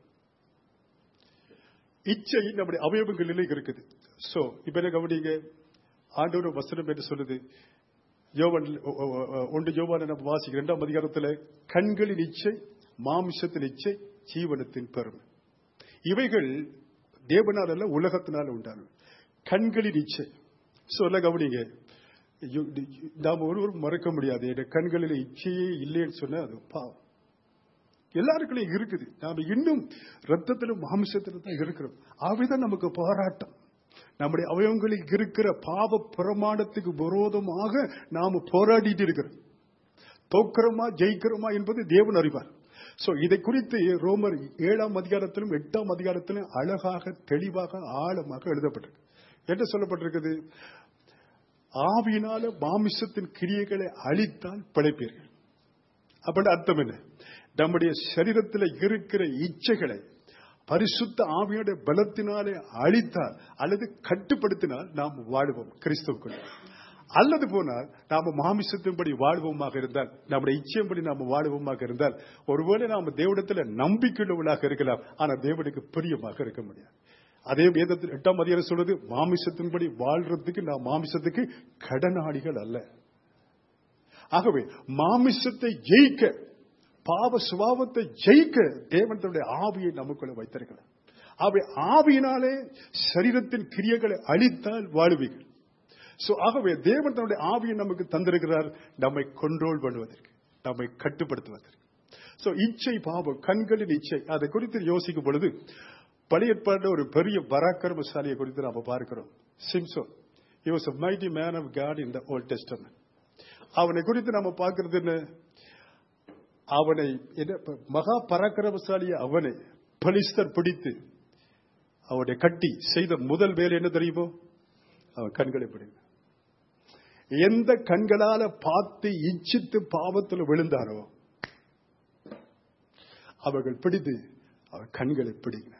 இச்சை நம்முடைய அவயவங்களிலே இருக்குது சோ இப்ப என்ன கவனிங்க ஆண்டோட வசனம் என்று சொல்லுது யோவன் ஒன்று யோவான நம்ம வாசிக்க இரண்டாம் அதிகாரத்தில் கண்களின் இச்சை மாமிசத்தின் இச்சை ஜீவனத்தின் பெருமை இவைகள் தேவனால் அல்ல உலகத்தினால உண்டான கண்களின் இச்சை சொல்ல கவனிங்க யு- யு- நாம் ஒருவரும் மறக்க முடியாது என் கண்களில் இச்சையே இல்லைன்னு சொன்னா அது பாவம் எல்லாருக்குள்ளயும் இருக்குது நாம இன்னும் ரத்தத்திலும் மாமிசத்திலும் தான் இருக்கிறோம் ஆகவேதான் நமக்கு போராட்டம் நம்முடைய அவயவங்களில் இருக்கிற பாவ பிரமாணத்துக்கு விரோதமாக நாம போராடிட்டு இருக்கிறோம் தோக்கிறோமா ஜெயிக்கிறோமா என்பது தேவன் அறிவார் சோ இதை குறித்து ரோமர் ஏழாம் அதிகாரத்திலும் எட்டாம் அதிகாரத்திலும் அழகாக தெளிவாக ஆழமாக எழுதப்பட்டிருக்கு என்ன சொல்லப்பட்டிருக்குது ஆவியினால மாமிசத்தின் கிரியைகளை அழித்தால் பிழைப்பீர்கள் அப்படின்னு அர்த்தம் என்ன நம்முடைய சரீரத்தில் இருக்கிற இச்சைகளை பரிசுத்த ஆவியோட பலத்தினாலே அழித்தால் அல்லது கட்டுப்படுத்தினால் நாம் வாழ்வோம் கிறிஸ்துவுக்குள் அல்லது போனால் நாம மாமிசத்தின்படி வாழ்வோமாக இருந்தால் நம்முடைய இச்சையின்படி நாம வாழ்வோமாக இருந்தால் ஒருவேளை நாம தேவடத்துல நம்பிக்கையுள்ளவர்களாக இருக்கலாம் ஆனா தேவனுக்கு பிரியமாக இருக்க முடியாது அதே வேதத்தில் எட்டாம் அதிகாரம் சொல்றது மாமிசத்தின்படி வாழ்றதுக்கு நாம் மாமிசத்துக்கு கடனாளிகள் அல்ல ஆகவே மாமிசத்தை ஜெயிக்க பாவ சுபாவத்தை ஜெயிக்க தேவன் தன்னுடைய ஆவியை நமக்குள்ள வைத்திருக்கிறார் ஆகவே ஆவியினாலே சரீரத்தின் கிரியைகளை அழித்தால் வாழுவீர்கள் சோ ஆகவே தேவன் தன்னுடைய ஆவியை நமக்கு தந்திருக்கிறார் நம்மை கண்ட்ரோல் பண்ணுவதற்கு நம்மை கட்டுப்படுத்துவதற்கு சோ இச்சை பாவம் கண்களின் இச்சை அதை குறித்து யோசிக்கும் பொழுது பழைய ஏற்பாடுல ஒரு பெரிய பராக்கிரமசாலியை குறித்து நாம பார்க்கிறோம் Samson he was a mighty man of God in the Old Testament அவனை குறித்து நம்ம பார்க்கிறது என்ன அவனை என்ன- மகா பராக்கிரமசாலிய அவனை பலிஸ்தர் பிடித்து அவனை கட்டி செய்த முதல் வேலை என்ன தெரியுமோ அவன் கண்களை பிடிங்க எந்த கண்களால பார்த்து இச்சித்து பாவத்தில் விழுந்தாரோ அவர்கள் பிடித்து அவன் கண்களை பிடிங்க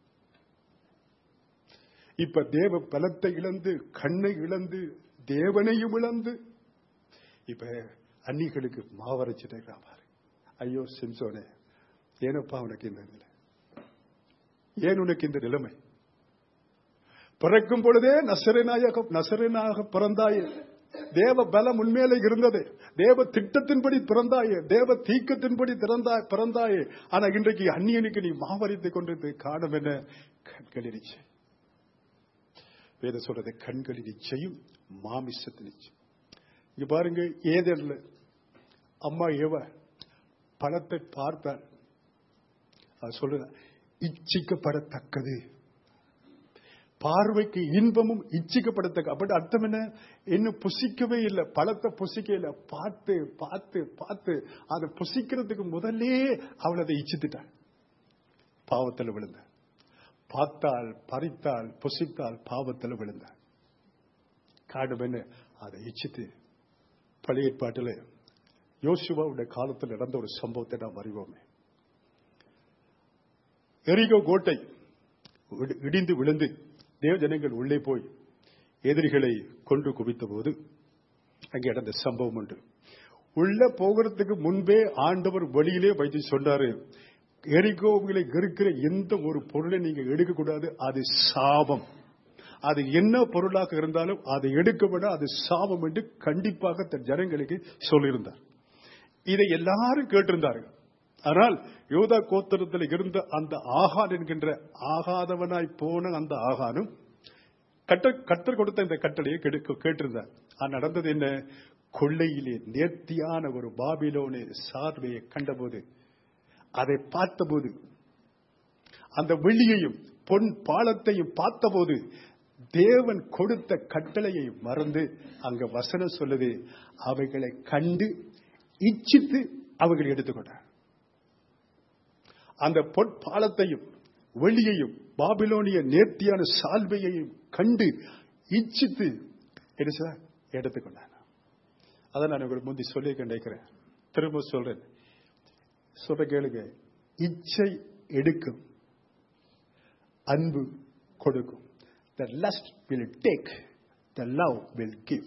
இப்ப தேவ பலத்தை இழந்து கண்ணை இழந்து தேவனையும் இழந்து இப்ப அன்னிகளுக்கு மாவரைச்சிட்டே பாரு ஐயோ சிம்சோனே ஏனப்பா உனக்கு இந்த நிலை ஏன் உனக்கு இந்த நிலைமை பிறக்கும் பொழுதே நசரனாக நசரனாக பிறந்தாயே தேவ பலம் உண்மையிலே இருந்தது தேவ திட்டத்தின்படி பிறந்தாயே தேவ தீக்கத்தின்படி பிறந்தாய் பிறந்தாயே ஆனா இன்றைக்கு அந்நியனுக்கு நீ மாவரித்துக் கொண்டிருந்த காரணம் என்ன கண்களின் இச்சை வேத சொல்றது கண்களின் இச்சையும் மாமிசத்தின் இச்சை இங்க பாருங்க ஏதல்ல அம்மா ஏவ பழத்தை பார்த்தாள் அது சொல்ற இச்சிக்கப்படத்தக்கது பார்வைக்கு இன்பமும் இச்சிக்கப்படத்தக்க அப்படி அர்த்தம் என்ன இன்னும் புசிக்கவே இல்லை பழத்தை புசிக்க இல்லை பார்த்து பார்த்து பார்த்து அதை புசிக்கிறதுக்கு முதல்லே அவள் அதை இச்சித்துட்டாள் பாவத்தில் விழுந்த பார்த்தால் பறித்தால் புசித்தால் பாவத்தில் விழுந்தாள் காரணம் என்ன அதை இச்சித்து பழைய ஏற்பாட்டில் யோசுவாவுடைய காலத்தில் நடந்த ஒரு சம்பவத்தை நாம் அறிவோமே எரிகோ கோட்டை இடி- இடிந்து விழுந்து தேவ ஜனங்கள் உள்ளே போய் எதிரிகளை கொண்டு குவித்த போது அங்கே நடந்த சம்பவம் உண்டு உள்ள போகிறதுக்கு முன்பே ஆண்டவர் வெளியிலே வைத்து சொன்னாரு எரிகோவிலை இருக்கிற எந்த ஒரு பொருளை நீங்க எடுக்கக்கூடாது அது சாபம் அது என்ன பொருளாக இருந்தாலும் அதை எடுக்கப்பட அது சாபம் என்று கண்டிப்பாக தன் ஜனங்களுக்கு சொல்லியிருந்தார் இதை எல்லாரும் கேட்டிருந்தார்கள் ஆனால் யோதா கோத்திரத்தில் இருந்த அந்த ஆகான் என்கின்ற ஆகாதவனாய் போன அந்த ஆகானும் கட்ட கத்தர் கொடுத்த இந்த கட்டளையை கெடுக்க- கேட்டிருந்தார் ஆனா நடந்தது என்ன கொள்ளையிலே நேர்த்தியான ஒரு பாபிலோனே சார்வையை கண்டபோது அதை பார்த்தபோது அந்த வெள்ளியையும் பொன் பாலத்தையும் பார்த்தபோது தேவன் கொடுத்த கட்டளையை மறந்து அங்க வசனம் சொல்லுது அவைகளை கண்டு இச்சித்து அவைகளை எடுத்துக்கொண்டார் அந்த பொற்பாலத்தையும் வெள்ளியையும் பாபிலோனிய நேர்த்தியான சால்வையையும் கண்டு இச்சித்து என்ன சார் எடுத்துக்கொண்டான் அதை நான் உங்களுக்கு முந்தி சொல்லி நினைக்கிறேன் திரும்ப சொல்றேன் சொல்ற கேளுங்க இச்சை எடுக்கும் அன்பு கொடுக்கும் the lust will take the love will give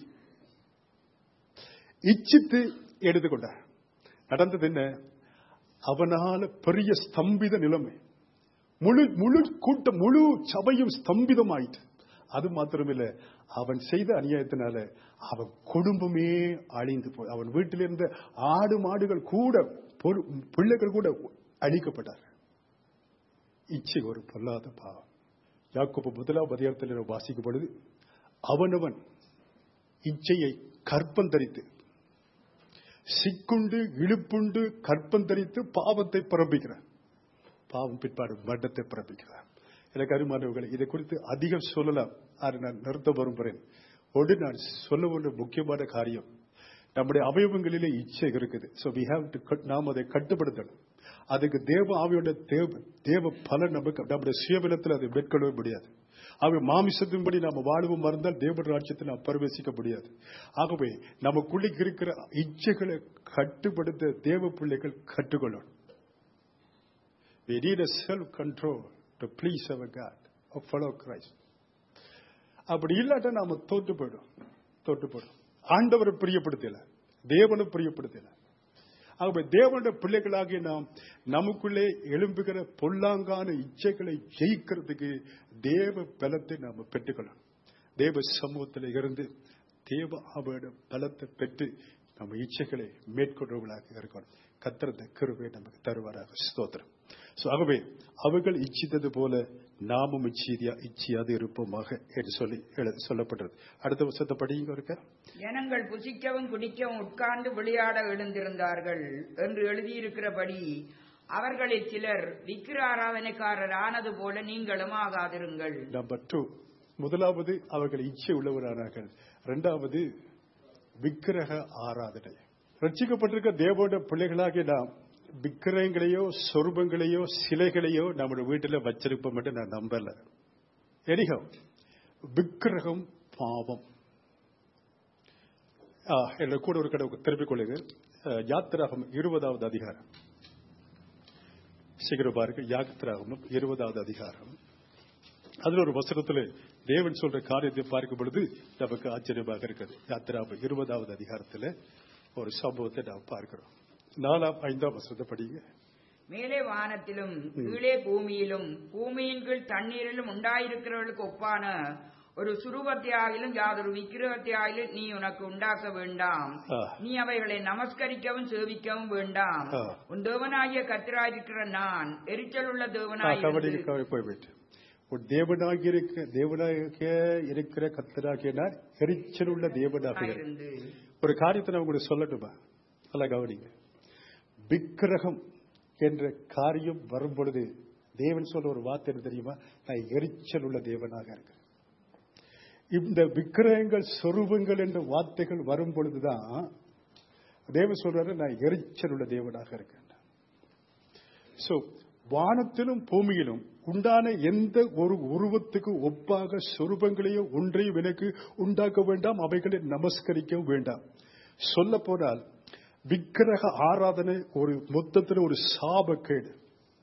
இச்சித்து எடுத்துக்கொண்டார் நடந்தது என்ன அவனால பெரிய ஸ்தம்பித நிலைமை முழு முழு கூட்டம் முழு சபையும் ஸ்தம்பிதமாயிட்டு அது மாத்திரமில்ல அவன் செய்த அநியாயத்தினால அவன் குடும்பமே அழிந்து போய் அவன் வீட்டில் இருந்த ஆடு மாடுகள் கூட பொரு- பிள்ளைகள் கூட அழிக்கப்பட்டார் இச்சை ஒரு பொல்லாத பாவம் யாக்கோபு முதலாம் அதிகாரத்தில் வாசிக்கும் பொழுது அவனவன் இச்சையை கற்பந்தரித்து சிக்குண்டு இழுப்புண்டு கற்பந்தரித்து பாவத்தை பிறப்பிக்கிறான் பாவம் பிற்பாடு மண்டத்தை பிறப்பிக்கிறார் எனக்கு அருமானவர்கள் இதை குறித்து அதிகம் சொல்லலாம் அது நான் நிறுத்த விரும்புகிறேன் ஒன்று நான் சொல்ல வேண்டிய முக்கியமான காரியம் நம்முடைய அவயவங்களிலே இச்சை இருக்குது ஸோ வி ஹாவ் டு நாம் அதை கட்டுப்படுத்தணும் அதுக்கு தேவ ஆவியோட தேவ தேவ பலன் நமக்கு நம்முடைய சுயபலத்தில் அதை மேற்கொள்ளவே முடியாது ஆகவே மாமிசத்தின்படி நாம வாழ்வும் மறந்தால் தேவ ராஜ்யத்தில் நாம் பிரவேசிக்க முடியாது ஆகவே நமக்குள்ளே இருக்கிற இச்சைகளை கட்டுப்படுத்த தேவ பிள்ளைகள் கற்றுக்கொள்ளணும் We need a self-control to please our God or follow Christ. அப்படி இல்லாட்ட நாம தோத்து போயிடும் தோத்து போயிடும் ஆண்டவரை பிரியப்படுத்தல தேவனை பிரியப்படுத்தல ஆகவே தேவனுடைய பிள்ளைகளாகிய நாம் நமக்குள்ளே எழும்புகிற பொல்லாங்கான இச்சைகளை ஜெயிக்கிறதுக்கு தேவ பலத்தை நாம பெற்றுக்கொள்ளணும் தேவ சமூகத்தில் இருந்து தேவ ஆவியோட பலத்தை பெற்று நம்ம இச்சைகளை மேற்கொள்றவர்களாக இருக்கணும் கத்திரத்த கிருபை நமக்கு தருவாராக ஸ்தோத்திரம் So, ஆகவே அவர்கள் இச்சித்தது போல நாமும் இச்சீதியா இச்சியாது இருப்போமாக என்று சொல்லி எழு- சொல்லப்பட்டது அடுத்த வருஷத்தை படிங்க இருக்க ஜனங்கள் புசிக்கவும் குடிக்கவும் உட்கார்ந்து விளையாட எழுந்திருந்தார்கள் என்று எழுதியிருக்கிறபடி அவர்களில் சிலர் விக்கிர ஆராதனைக்காரர் ஆனது போல நீங்களும் ஆகாதிருங்கள் நம்பர் டூ முதலாவது அவர்கள் இச்சை உள்ளவரானார்கள் இரண்டாவது விக்கிரக ஆராதனை ரட்சிக்கப்பட்டிருக்க தேவோட பிள்ளைகளாகிய நாம் விக்கிரகங்களையோ சொருபங்களையோ சிலைகளையோ நம்முடைய வீட்டில் வச்சிருப்போம் என்று நான் நம்பல எனிகோ விக்கிரகம் பாவம் ஆ, என்னை கூட ஒரு கடை திருப்பிக் கொள்ளுங்க அஹ், யாத்திராகம் இருபதாவது அதிகாரம் சீக்கிரம் பாருங்க யாத்திராகமும் இருபதாவது அதிகாரம் அதுல ஒரு வசனத்துல தேவன் சொல்ற காரியத்தை பார்க்கும் பொழுது நமக்கு ஆச்சரியமாக இருக்குது யாத்திராப இருபதாவது அதிகாரத்துல ஒரு சம்பவத்தை நாம் பார்க்கிறோம் நாலாம் ஐந்தாம் வசனத்தை படிங்க மேலே வானத்திலும் கீழே பூமியிலும் பூமியின் கீழ் தண்ணீரிலும் உண்டாயிருக்கிறவர்களுக்கு ஒப்பான ஒரு சுரூபத்தையாகிலும் யாதொரு விக்கிரகத்தையாகிலும் நீ உனக்கு உண்டாக்க வேண்டாம் ஆ. நீ அவைகளை நமஸ்கரிக்கவும் சேவிக்கவும் வேண்டாம் ஆ. உன் தேவனாகிய கத்திராயிருக்கிற நான் எரிச்சல் உள்ள ஆ, தேவனாய் கபடி கபடி போய் போயிட்டு ஒரு தேவனாகி இருக்க தேவனாக இருக்கிற கத்தராகிய நான் எரிச்சல் உள்ள தேவனாக இருக்கிறேன். இருந்து ஒரு காரியத்தை நான் உங்களுக்கு சொல்லட்டுமா நல்லா கவனிங்க விக்கிரகம் என்ற காரியம் வரும் பொழுது தேவன் சொல்ற ஒரு வார்த்தை என்ன தெரியுமா நான் எரிச்சல் உள்ள தேவனாக இருக்கிறேன் இந்த விக்கிரகங்கள் சொரூபங்கள் என்ற வார்த்தைகள் வரும் பொழுதுதான் தேவன் சொல்றாரு நான் எரிச்சல் உள்ள தேவனாக இருக்கேன் சோ வானத்திலும் பூமியிலும் உண்டான எந்த ஒரு உருவத்துக்கு ஒப்பாக சொரூபங்களையோ ஒன்றையும் எனக்கு உண்டாக்க வேண்டாம் அவைகளை நமஸ்கரிக்க வேண்டாம் சொல்ல போனால் விக்கிரக ஆராதனை ஒரு மொத்தத்தில் ஒரு சாபக்கேடு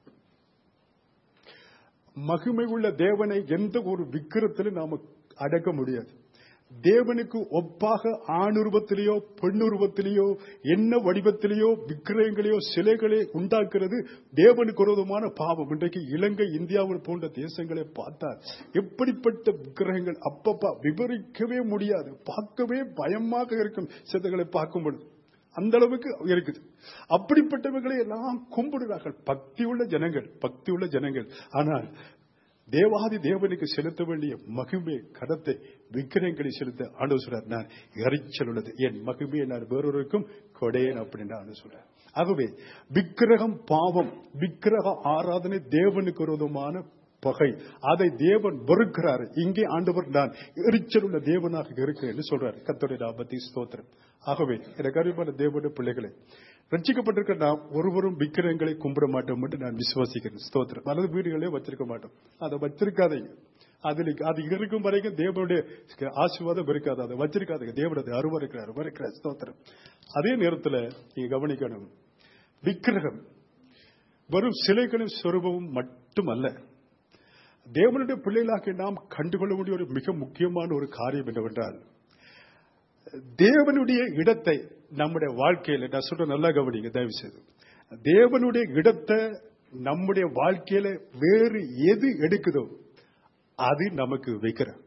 மகிமை உள்ள தேவனை எந்த ஒரு விக்கிரத்திலும் நாம அடக்க முடியாது தேவனுக்கு ஒப்பாக ஆணுருவத்திலேயோ பெண்ணுருவத்திலேயோ என்ன வடிவத்திலேயோ விக்கிரகங்களையோ சிலைகளை உண்டாக்குறது தேவனுக்கு விரோதமான பாவம் இன்றைக்கு இலங்கை இந்தியாவில் போன்ற தேசங்களை பார்த்தால் எப்படிப்பட்ட விக்கிரகங்கள் அப்பப்பா விவரிக்கவே முடியாது பார்க்கவே பயமாக இருக்கும் சித்தங்களை பார்க்கும் பொழுது அந்த அளவுக்கு இருக்குது அப்படிப்பட்டவர்களை எல்லாம் கும்பிடுறார்கள் பக்தி உள்ள ஜனங்கள் பக்தி உள்ள ஜனங்கள் ஆனால் தேவாதி தேவனுக்கு செலுத்த வேண்டிய மகிமை கடத்தை விக்கிரகங்களை செலுத்த ஆண்டு சொல்றார் நான் எரிச்சல் உள்ளது என் மகிமையை நான் வேறொருக்கும் கொடையேன் அப்படின்னு ஆண்டு சொல்றேன் ஆகவே விக்கிரகம் பாவம் விக்கிரக ஆராதனை தேவனுக்கு விரோதமான பகை அதை தேவன் வெறுக்கிறார் இங்கே ஆண்டவர் நான் எரிச்சல் உள்ள தேவனாக இருக்கிறேன் என்று சொல்றார் கத்தோடைய நாமத்தை ஸ்தோத்திரம் ஆகவே எனக்கு அறிவான தேவனுடைய பிள்ளைகளை ரட்சிக்கப்பட்டிருக்க நாம் ஒருவரும் விக்கிரகங்களை கும்பிட மாட்டோம் என்று நான் விசுவாசிக்கிறேன் ஸ்தோத்திரம் அல்லது வீடுகளே வச்சிருக்க மாட்டோம் அதை வச்சிருக்காதீங்க அதில் அது இருக்கும் வரைக்கும் தேவனுடைய ஆசீர்வாதம் இருக்காது அதை வச்சிருக்காதீங்க தேவனது அருவா இருக்கிறார் அருவா இருக்கிறார் ஸ்தோத்திரம் அதே நேரத்தில் நீங்க கவனிக்கணும் விக்கிரகம் வெறும் சிலைகளும் சொரூபமும் மட்டுமல்ல தேவனுடைய பிள்ளைகளாக நாம் கண்டுகொள்ள வேண்டிய ஒரு மிக முக்கியமான ஒரு காரியம் என்னவென்றால் தேவனுடைய இடத்தை நம்முடைய வாழ்க்கையில நான் சொல்ற நல்லா கவனிங்க தயவு செய்து தேவனுடைய இடத்தை நம்முடைய வாழ்க்கையில வேறு எது எடுக்குதோ அது நமக்கு வைக்கிற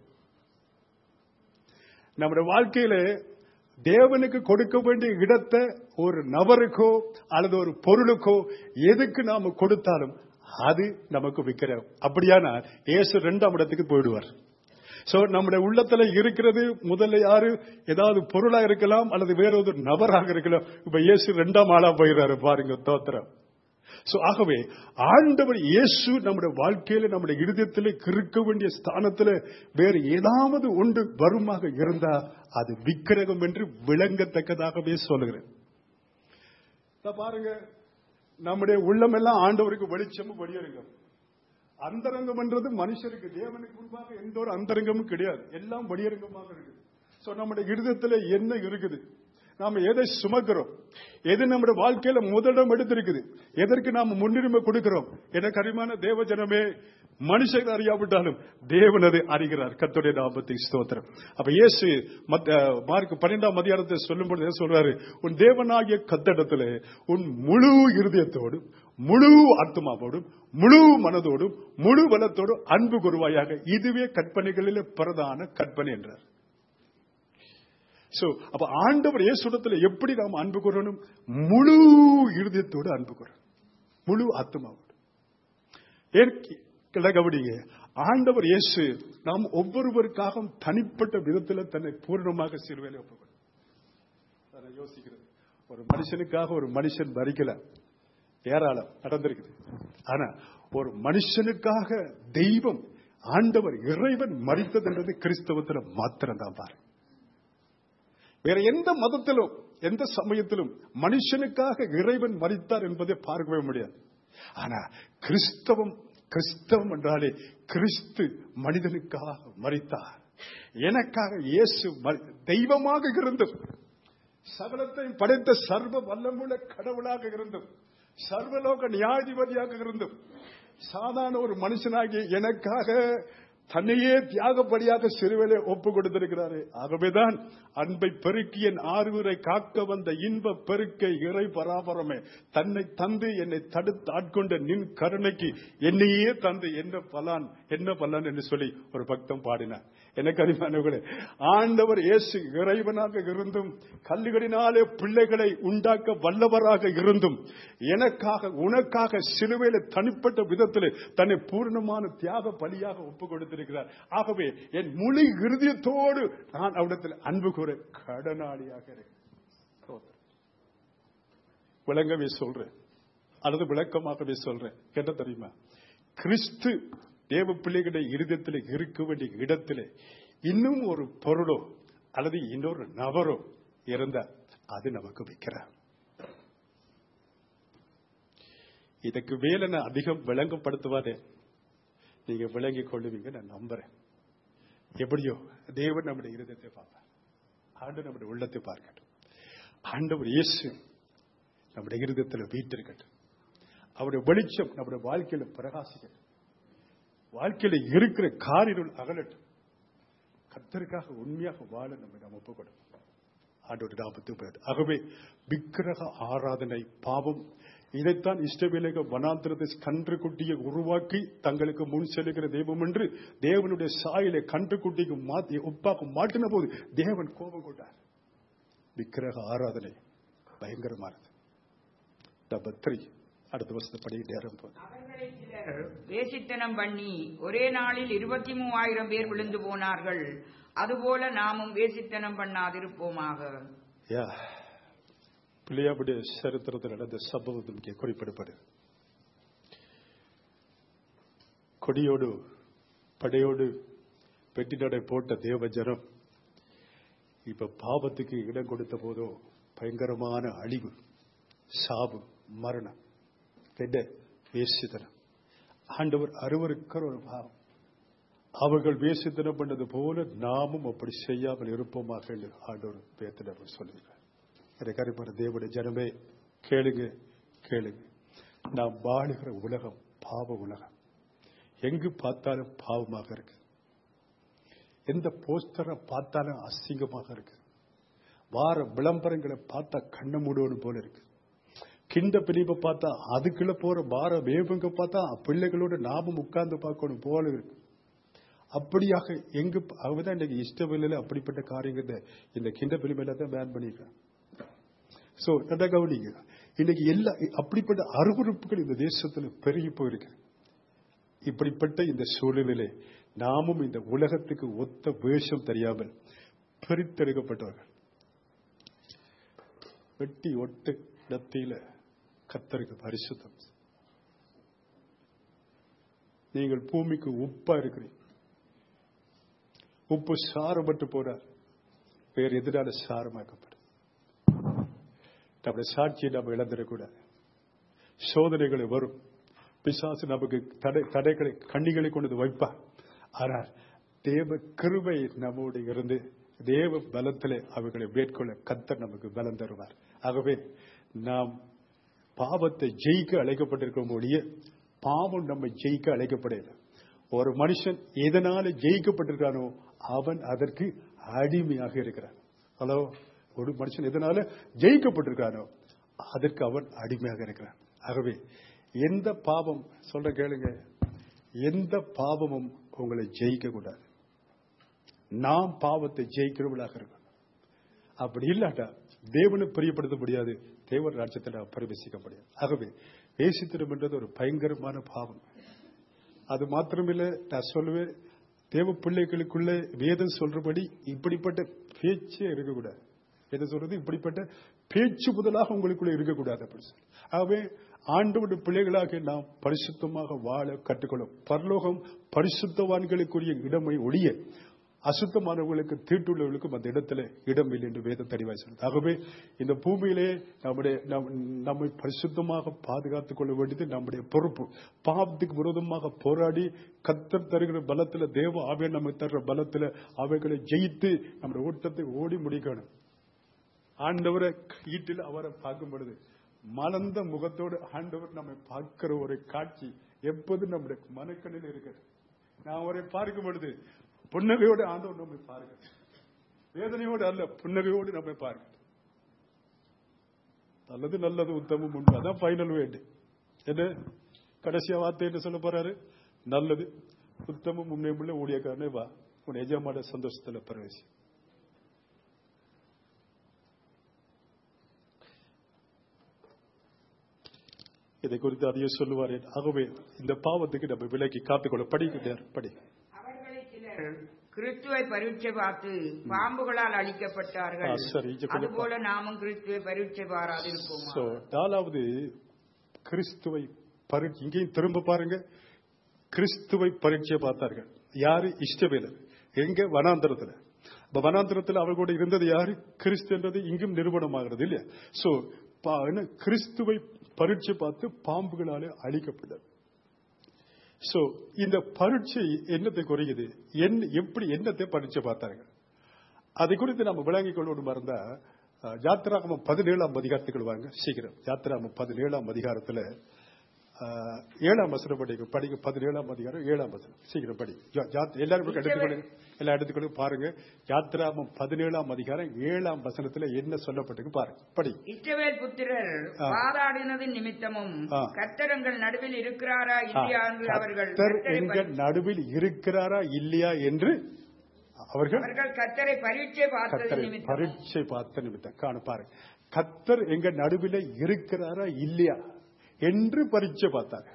நம்முடைய வாழ்க்கையில தேவனுக்கு கொடுக்க வேண்டிய இடத்தை ஒரு நபருக்கோ அல்லது ஒரு பொருளுக்கோ எதுக்கு நாம கொடுத்தாலும் அது நமக்கு விக்கிற அப்படியானா இயேசு ரெண்டாம் இடத்துக்கு போயிடுவார் சோ நம்முடைய உள்ளத்துல இருக்கிறது முதல்ல யாரு ஏதாவது பொருளா இருக்கலாம் அல்லது வேற ஒரு நபராக இருக்கலாம் இப்ப இயேசு ரெண்டாம் ஆளா போயிடுறாரு பாருங்க தோத்திரம் சோ ஆகவே ஆண்டவர் இயேசு நம்முடைய வாழ்க்கையில நம்முடைய இருதயத்திலே கிறுக்க வேண்டிய ஸ்தானத்துல வேறு ஏதாவது ஒன்று வருமாக இருந்தா அது விக்கிரகம் என்று விளங்கத்தக்கதாகவே சொல்லுகிறேன் இதோ பாருங்க நம்முடைய உள்ளமெல்லாம் ஆண்டவருக்கு வெளிச்சமும் வெளியரங்கம் அந்தரங்கம் என்றது மனுஷருக்கு தேவனுக்கு முன்பாக எந்த ஒரு அந்தரங்கமும் கிடையாது எல்லாம் வெளியரங்கமாக இருக்குது சோ நம்முடைய இருதயத்துல என்ன இருக்குது நாம எதை சுமக்கிறோம் எது நம்முடைய வாழ்க்கையில முதலிடம் எடுத்திருக்குது எதற்கு நாம முன்னுரிமை கொடுக்கிறோம் என கரிமான தேவ ஜனமே மனுஷர் அறியாவிட்டாலும் தேவன் அதை அறிகிறார் கத்துடைய நாமத்தை ஸ்தோத்திரம் அப்ப இயேசு மத்த மார்க் பன்னெண்டாம் அதிகாரத்தை சொல்லும்போது என்ன சொல்றாரு உன் தேவனாகிய கத்தடத்துல உன் முழு இருதயத்தோடும் முழு ஆத்மாவோடும் முழு மனதோடும் முழு பலத்தோடும் அன்பு குருவாயாக இதுவே கற்பனைகளில் பிரதான கற்பனை என்றார் சோ அப்ப ஆண்டவர் இயேசுடத்துல எப்படி நாம் அன்பு கூறணும் முழு இருதயத்தோடு அன்பு கூறணும் முழு ஆத்மாவோடு ஏன் கவனிங்க ஆண்டவர் இயேசு நாம் ஒவ்வொருவருக்காக தனிப்பட்ட விதத்தில் தன்னை பூர்ணமாக சிறுவையில் ஒப்புக்கொண்டார் அதை யோசிக்கிறது ஒரு மனுஷனுக்காக ஒரு மனுஷன் மறிக்கல ஏராளம் நடந்திருக்குது ஆனா ஒரு மனுஷனுக்காக தெய்வம் ஆண்டவர் இறைவன் மறித்ததுன்றது கிறிஸ்தவத்துல மாத்திரம் தான் பாரு வேற எந்த மதத்திலும் எந்த சமயத்திலும் மனுஷனுக்காக இறைவன் மறித்தார் என்பதை பார்க்கவே முடியாது ஆனா கிறிஸ்தவம் கிறிஸ்தவம் என்றாலே கிறிஸ்து மனிதனுக்காக மறித்தார் எனக்காக இயேசு மரி- தெய்வமாக இருந்தும் சகலத்தையும் படைத்த சர்வ வல்லமுள்ள கடவுளாக இருந்தும் சர்வலோக நியாயாதிபதியாக இருந்தும் சாதாரண ஒரு மனுஷனாகி எனக்காக தன்னையே தியாகப்படியாக சிறுவிலே ஒப்பு கொடுத்திருக்கிறாரே ஆகவேதான் அன்பை பெருக்கி என் ஆறுவரை காக்க வந்த இன்ப பெருக்கை இறை பராபரமே தன்னை தந்து என்னை தடுத்து ஆட்கொண்ட நின் கருணைக்கு என்னையே தந்து என்ன பலான் என்ன பலான் என்று சொல்லி ஒரு பக்தம் பாடினார் எனக்கு அறிவானவர்களே ஆண்டவர் இயேசு இறைவனாக இருந்தும் கல்லுகளினாலே பிள்ளைகளை உண்டாக்க வல்லவராக இருந்தும் எனக்காக உனக்காக சிலுவையில தனிப்பட்ட விதத்தில் தன்னை பூர்ணமான தியாக பலியாக ஒப்பு கொடுத்திருக்கிறார் ஆகவே என் முழு இருதயத்தோடு நான் அவரிடத்தில் அன்பு கூற கடனாளியாக இருக்கிறேன் விளங்கவே சொல்றேன் அல்லது விளக்கமாகவே சொல்றேன் என்ன தெரியுமா கிறிஸ்து தேவ பிள்ளைகளுடைய இருதயத்தில் இருக்க வேண்டிய இடத்திலே இன்னும் ஒரு பொருளோ அல்லது இன்னொரு நபரோ இருந்தா அது நமக்கு வைக்கிறார் இதுக்கு மேல நான் அதிகம் விளங்கப்படுத்துவாதே நீங்க விளங்கிக் கொள்ளுவீங்க நான் நம்புறேன் எப்படியோ தேவன் நம்முடைய இருதயத்தை பார்ப்பார் ஆண்டு நம்முடைய உள்ளத்தை பார்க்கட்டும் ஆண்டவர் இயேசு நம்முடைய இருதயத்தில் வீட்டிருக்கட்டும் அவருடைய வெளிச்சம் நம்முடைய வாழ்க்கையில பிரகாசிக்கட்டும் வாழ்க்கையில இருக்கிற காரிருள் அகலட்டும் கத்தருக்காக உண்மையாக வாழ நம்ம நாம் ஒப்புக்கொடும் ஆண்டோட நாமத்து பேர் ஆகவே விக்கிரக ஆராதனை பாவம் இதைத்தான் இஷ்டவேலக வனாந்திரத்தை கன்று குட்டியை உருவாக்கி தங்களுக்கு முன் செல்லுகிற தெய்வம் என்று தேவனுடைய சாயலை கன்று குட்டிக்கு மாத்தி உப்பாக்கு மாட்டின போது தேவன் கோபம் கொண்டார் விக்கிரக ஆராதனை பயங்கரமானது நம்பர் த்ரீ அடுத்த வருஷத்து படி நேரம் போகுது அவர்களில் சிலர் வேசித்தனம் பண்ணி ஒரே நாளில் இருபத்தி மூவாயிரம் பேர் விழுந்து போனார்கள் அதுபோல நாமும் வேசித்தனம் பண்ணாதிருப்போமாக யா பிள்ளையாவுடைய சரித்திரத்தில் நடந்த சம்பவம் இங்கே குறிப்பிடப்படுது கொடியோடு படையோடு பெட்டி நடை போட்ட தேவ ஜனம் இப்ப பாவத்துக்கு இடம் கொடுத்த போதோ பயங்கரமான அழிவு சாவு மரணம் கெட்ட வேசித்தனம் ஆண்டவர் அருவருக்கிற ஒரு பாவம் அவர்கள் வேசித்தனம் பண்ணது போல நாமும் அப்படி செய்யாமல் இருப்போமாக என்று ஆண்டவர் பேத்தினர் சொல்லுகிறார் எனக்கு அறிமுறை தேவனுடைய ஜனமே கேளுங்க கேளுங்க நாம் வாழுகிற உலகம் பாவ உலகம் எங்கு பார்த்தாலும் பாவமாக இருக்கு எந்த போஸ்டரை பார்த்தாலும் அசிங்கமாக இருக்கு வார விளம்பரங்களை பார்த்தா கண்ண மூடுவனும் போல இருக்கு கிண்ட பிரிவை பார்த்தா அதுக்குள்ள போற வார வேவங்க பார்த்தா பிள்ளைகளோட நாமும் உட்கார்ந்து பார்க்கணும் போல இருக்கு அப்படியாக எங்கு அவதான் இன்னைக்கு இஷ்டவில்லையில அப்படிப்பட்ட காரியங்களை இந்த கிண்ட பிரிமையில தான் பேன் பண்ணிருக்காங்க சோ நல்லா கவனிங்க இன்னைக்கு எல்லா அப்படிப்பட்ட அருவறுப்புகள் இந்த தேசத்துல பெருகி போயிருக்கு இப்படிப்பட்ட இந்த சூழ்நிலையிலே நாமும் இந்த உலகத்துக்கு ஒத்த வேஷம் தெரியாமல் பிரித்தெடுக்கப்பட்டவர்கள் வெட்டி ஒட்டு இடத்தில கத்தருக்கு பரிசுத்தம் நீங்கள் பூமிக்கு உப்பா இருக்கிறீங்க உப்பு சாரப்பட்டு போறார் வேறு எதிரால சாரமாக்கப்படும் நம்முடைய சாட்சியை நம்ம இழந்துடக்கூடாது சோதனைகளை வரும் பிசாசு நமக்கு தடை தடைகளை கண்ணிகளை கொண்டு வைப்பார் ஆனால் தேவ கிருபை நம்மோடு இருந்து தேவ பலத்திலே அவைகளை மேற்கொள்ள கத்தர் நமக்கு பலம் தருவார் ஆகவே நாம் பாவத்தை ஜெயிக்க அழைக்கப்பட்டிருக்கும் ஒழிய பாவம் நம்ம ஜெயிக்க அழைக்கப்படல ஒரு மனுஷன் எதனால ஜெயிக்கப்பட்டிருக்கானோ அவன் அதற்கு அடிமையாக இருக்கிறான் ஹலோ ஒரு மனுஷன் எதனால ஜெயிக்கப்பட்டிருக்கானோ அதற்கு அவன் அடிமையாக இருக்கிறான் ஆகவே எந்த பாவம் சொல்ற கேளுங்க எந்த பாவமும் உங்களை ஜெயிக்க கூடாது நாம் பாவத்தை ஜெயிக்கிறவர்களாக இருக்கணும் அப்படி இல்லாட்டா தேவனை பிரியப்படுத்த முடியாது தேவன் ராஜ்யத்தில் நாம் பிரவேசிக்க முடியாது ஆகவே வேசித்திரம் என்றது ஒரு பயங்கரமான பாவம் அது மாத்திரமில்ல நான் சொல்லுவேன் தேவ பிள்ளைகளுக்குள்ள வேதம் சொல்றபடி இப்படிப்பட்ட பேச்சே இருக்கக்கூடாது என்ன சொல்றது இப்படிப்பட்ட பேச்சு முதலாக உங்களுக்குள்ள இருக்கக்கூடாது அப்படி சொல்லி ஆகவே ஆண்டவருடைய பிள்ளைகளாக நாம் பரிசுத்தமாக வாழ கற்றுக்கொள்ளும் பரலோகம் பரிசுத்தவான்களுக்குரிய இடமை ஒழிய அசுத்தமானவர்களுக்கு தீட்டுள்ளவர்களுக்கும் அந்த இடத்துல இடம் இல்லை என்று வேதம் தெளிவாய் சொல்லுது ஆகவே இந்த பூமியிலே நம்முடைய நம்- நம்மை பரிசுத்தமாக பாதுகாத்துக் கொள்ள வேண்டியது நம்முடைய பொறுப்பு பாவத்துக்கு விரோதமாக போராடி கத்தர் தருகிற பலத்துல தேவ ஆவியன் நம்ம தர்ற பலத்துல அவைகளை ஜெயித்து நம்முடைய ஓட்டத்தை ஓடி முடிக்கணும் ஆண்டவரை ஈட்டில் அவரை பார்க்கும் பொழுது மலர்ந்த முகத்தோடு ஆண்டவர் நம்மை பார்க்கிற ஒரு காட்சி எப்போது நம்முடைய மனக்கண்ணில் இருக்கிறது நான் அவரை பார்க்கும் பொழுது புன்னகையோடு ஆண்டவர் நம்மை பார்க்க வேதனையோடு அல்ல புன்னகையோடு நம்மை பார்க்க நல்லது நல்லது உத்தமம் உண்டு அதான் ஃபைனல் வேண்டு என்ன கடைசியா வார்த்தை என்ன சொல்ல போறாரு நல்லது உத்தமம் உண்மையுள்ள ஊழியக்காரனே வா உன் எஜமான சந்தோஷத்துல பிரவேசி இதை குறித்து அதையே சொல்லுவார் ஆகவே இந்த பாவத்துக்கு நம்ம விலக்கி காத்துக்கொள்ள படிக்கிறார் படி அவர்களில் சிலர் கிறிஸ்துவை பரீட்சை பார்த்து பாம்புகளால் அழிக்கப்பட்டார்கள் ஆ, சரி, இங்க கொஞ்சம் அதுபோல நாமும் கிறிஸ்துவை பரீட்சை பாராதிருப்போமா So, நாலாவது கிறிஸ்துவை பரீட்சை இங்கேயும் திரும்ப பாருங்க கிறிஸ்துவை பரீட்சை பார்த்தார்கள் யாரு இஷ்டவேலர் எங்க வனாந்தரத்துல இப்ப வனாந்தரத்தில் அவர் கூட இருந்தது யாரு கிறிஸ்து என்றது இங்கும் நிரூபணமாகிறது இல்லையா சோ பா- என்ன, கிறிஸ்துவை பரீட்சை பார்த்து பாம்புகளாலே அழிக்கப்பட்டது சோ இந்த பரீட்சை என்னத்தை குறையுது என்ன எப்படி என்னத்தை பரீட்சை பார்த்தார்கள் அதை குறித்து நம்ம விளங்கிக் கொள்ளணும் இருந்தா அஹ், யாத்திராகமம் பதினேழாம் அதிகாரத்துக்கு வாங்க சீக்கிரம் யாத்திராகமம் பதினேழாம் அதிகாரத்துல அஹ், ஏழாம் வசனம் படிக்க படிக்க பதினேழாம் அதிகாரம் ஏழாம் வசனம் சீக்கிரம் படி யா- யா- எல்லாரும் போய் எடுத்துக்கொள்ளுங்க எல்லா எடுத்துக்கொள்ளுங்க பாருங்க யாத்திராகமம் பதினேழாம் அதிகாரம் ஏழாம் வசனத்துல என்ன சொல்லப்பட்டிருக்கு பாருங்க படி இஸ்ரவேல் புத்திரர் ஆ. வாதாடினதின் நிமித்தமும் ஆ. கத்தரங்கள் நடுவில் இருக்கிறாரா இல்லையா என்று அவர்கள் கர்த்தர் கர்த்தரை எங்க பரி- நடுவில் இருக்கிறாரா இல்லையா என்று அவர்கள் அவர்கள் கத்தரை பரீட்சை பார்த்தது கத்தரை நிமித்தம் பரீட்சை பார்த்த நிமித்தம் காண பாருங்க கத்தர் எங்க நடுவில் இருக்கிறாரா இல்லையா என்று பரீட்சை பார்த்தாங்க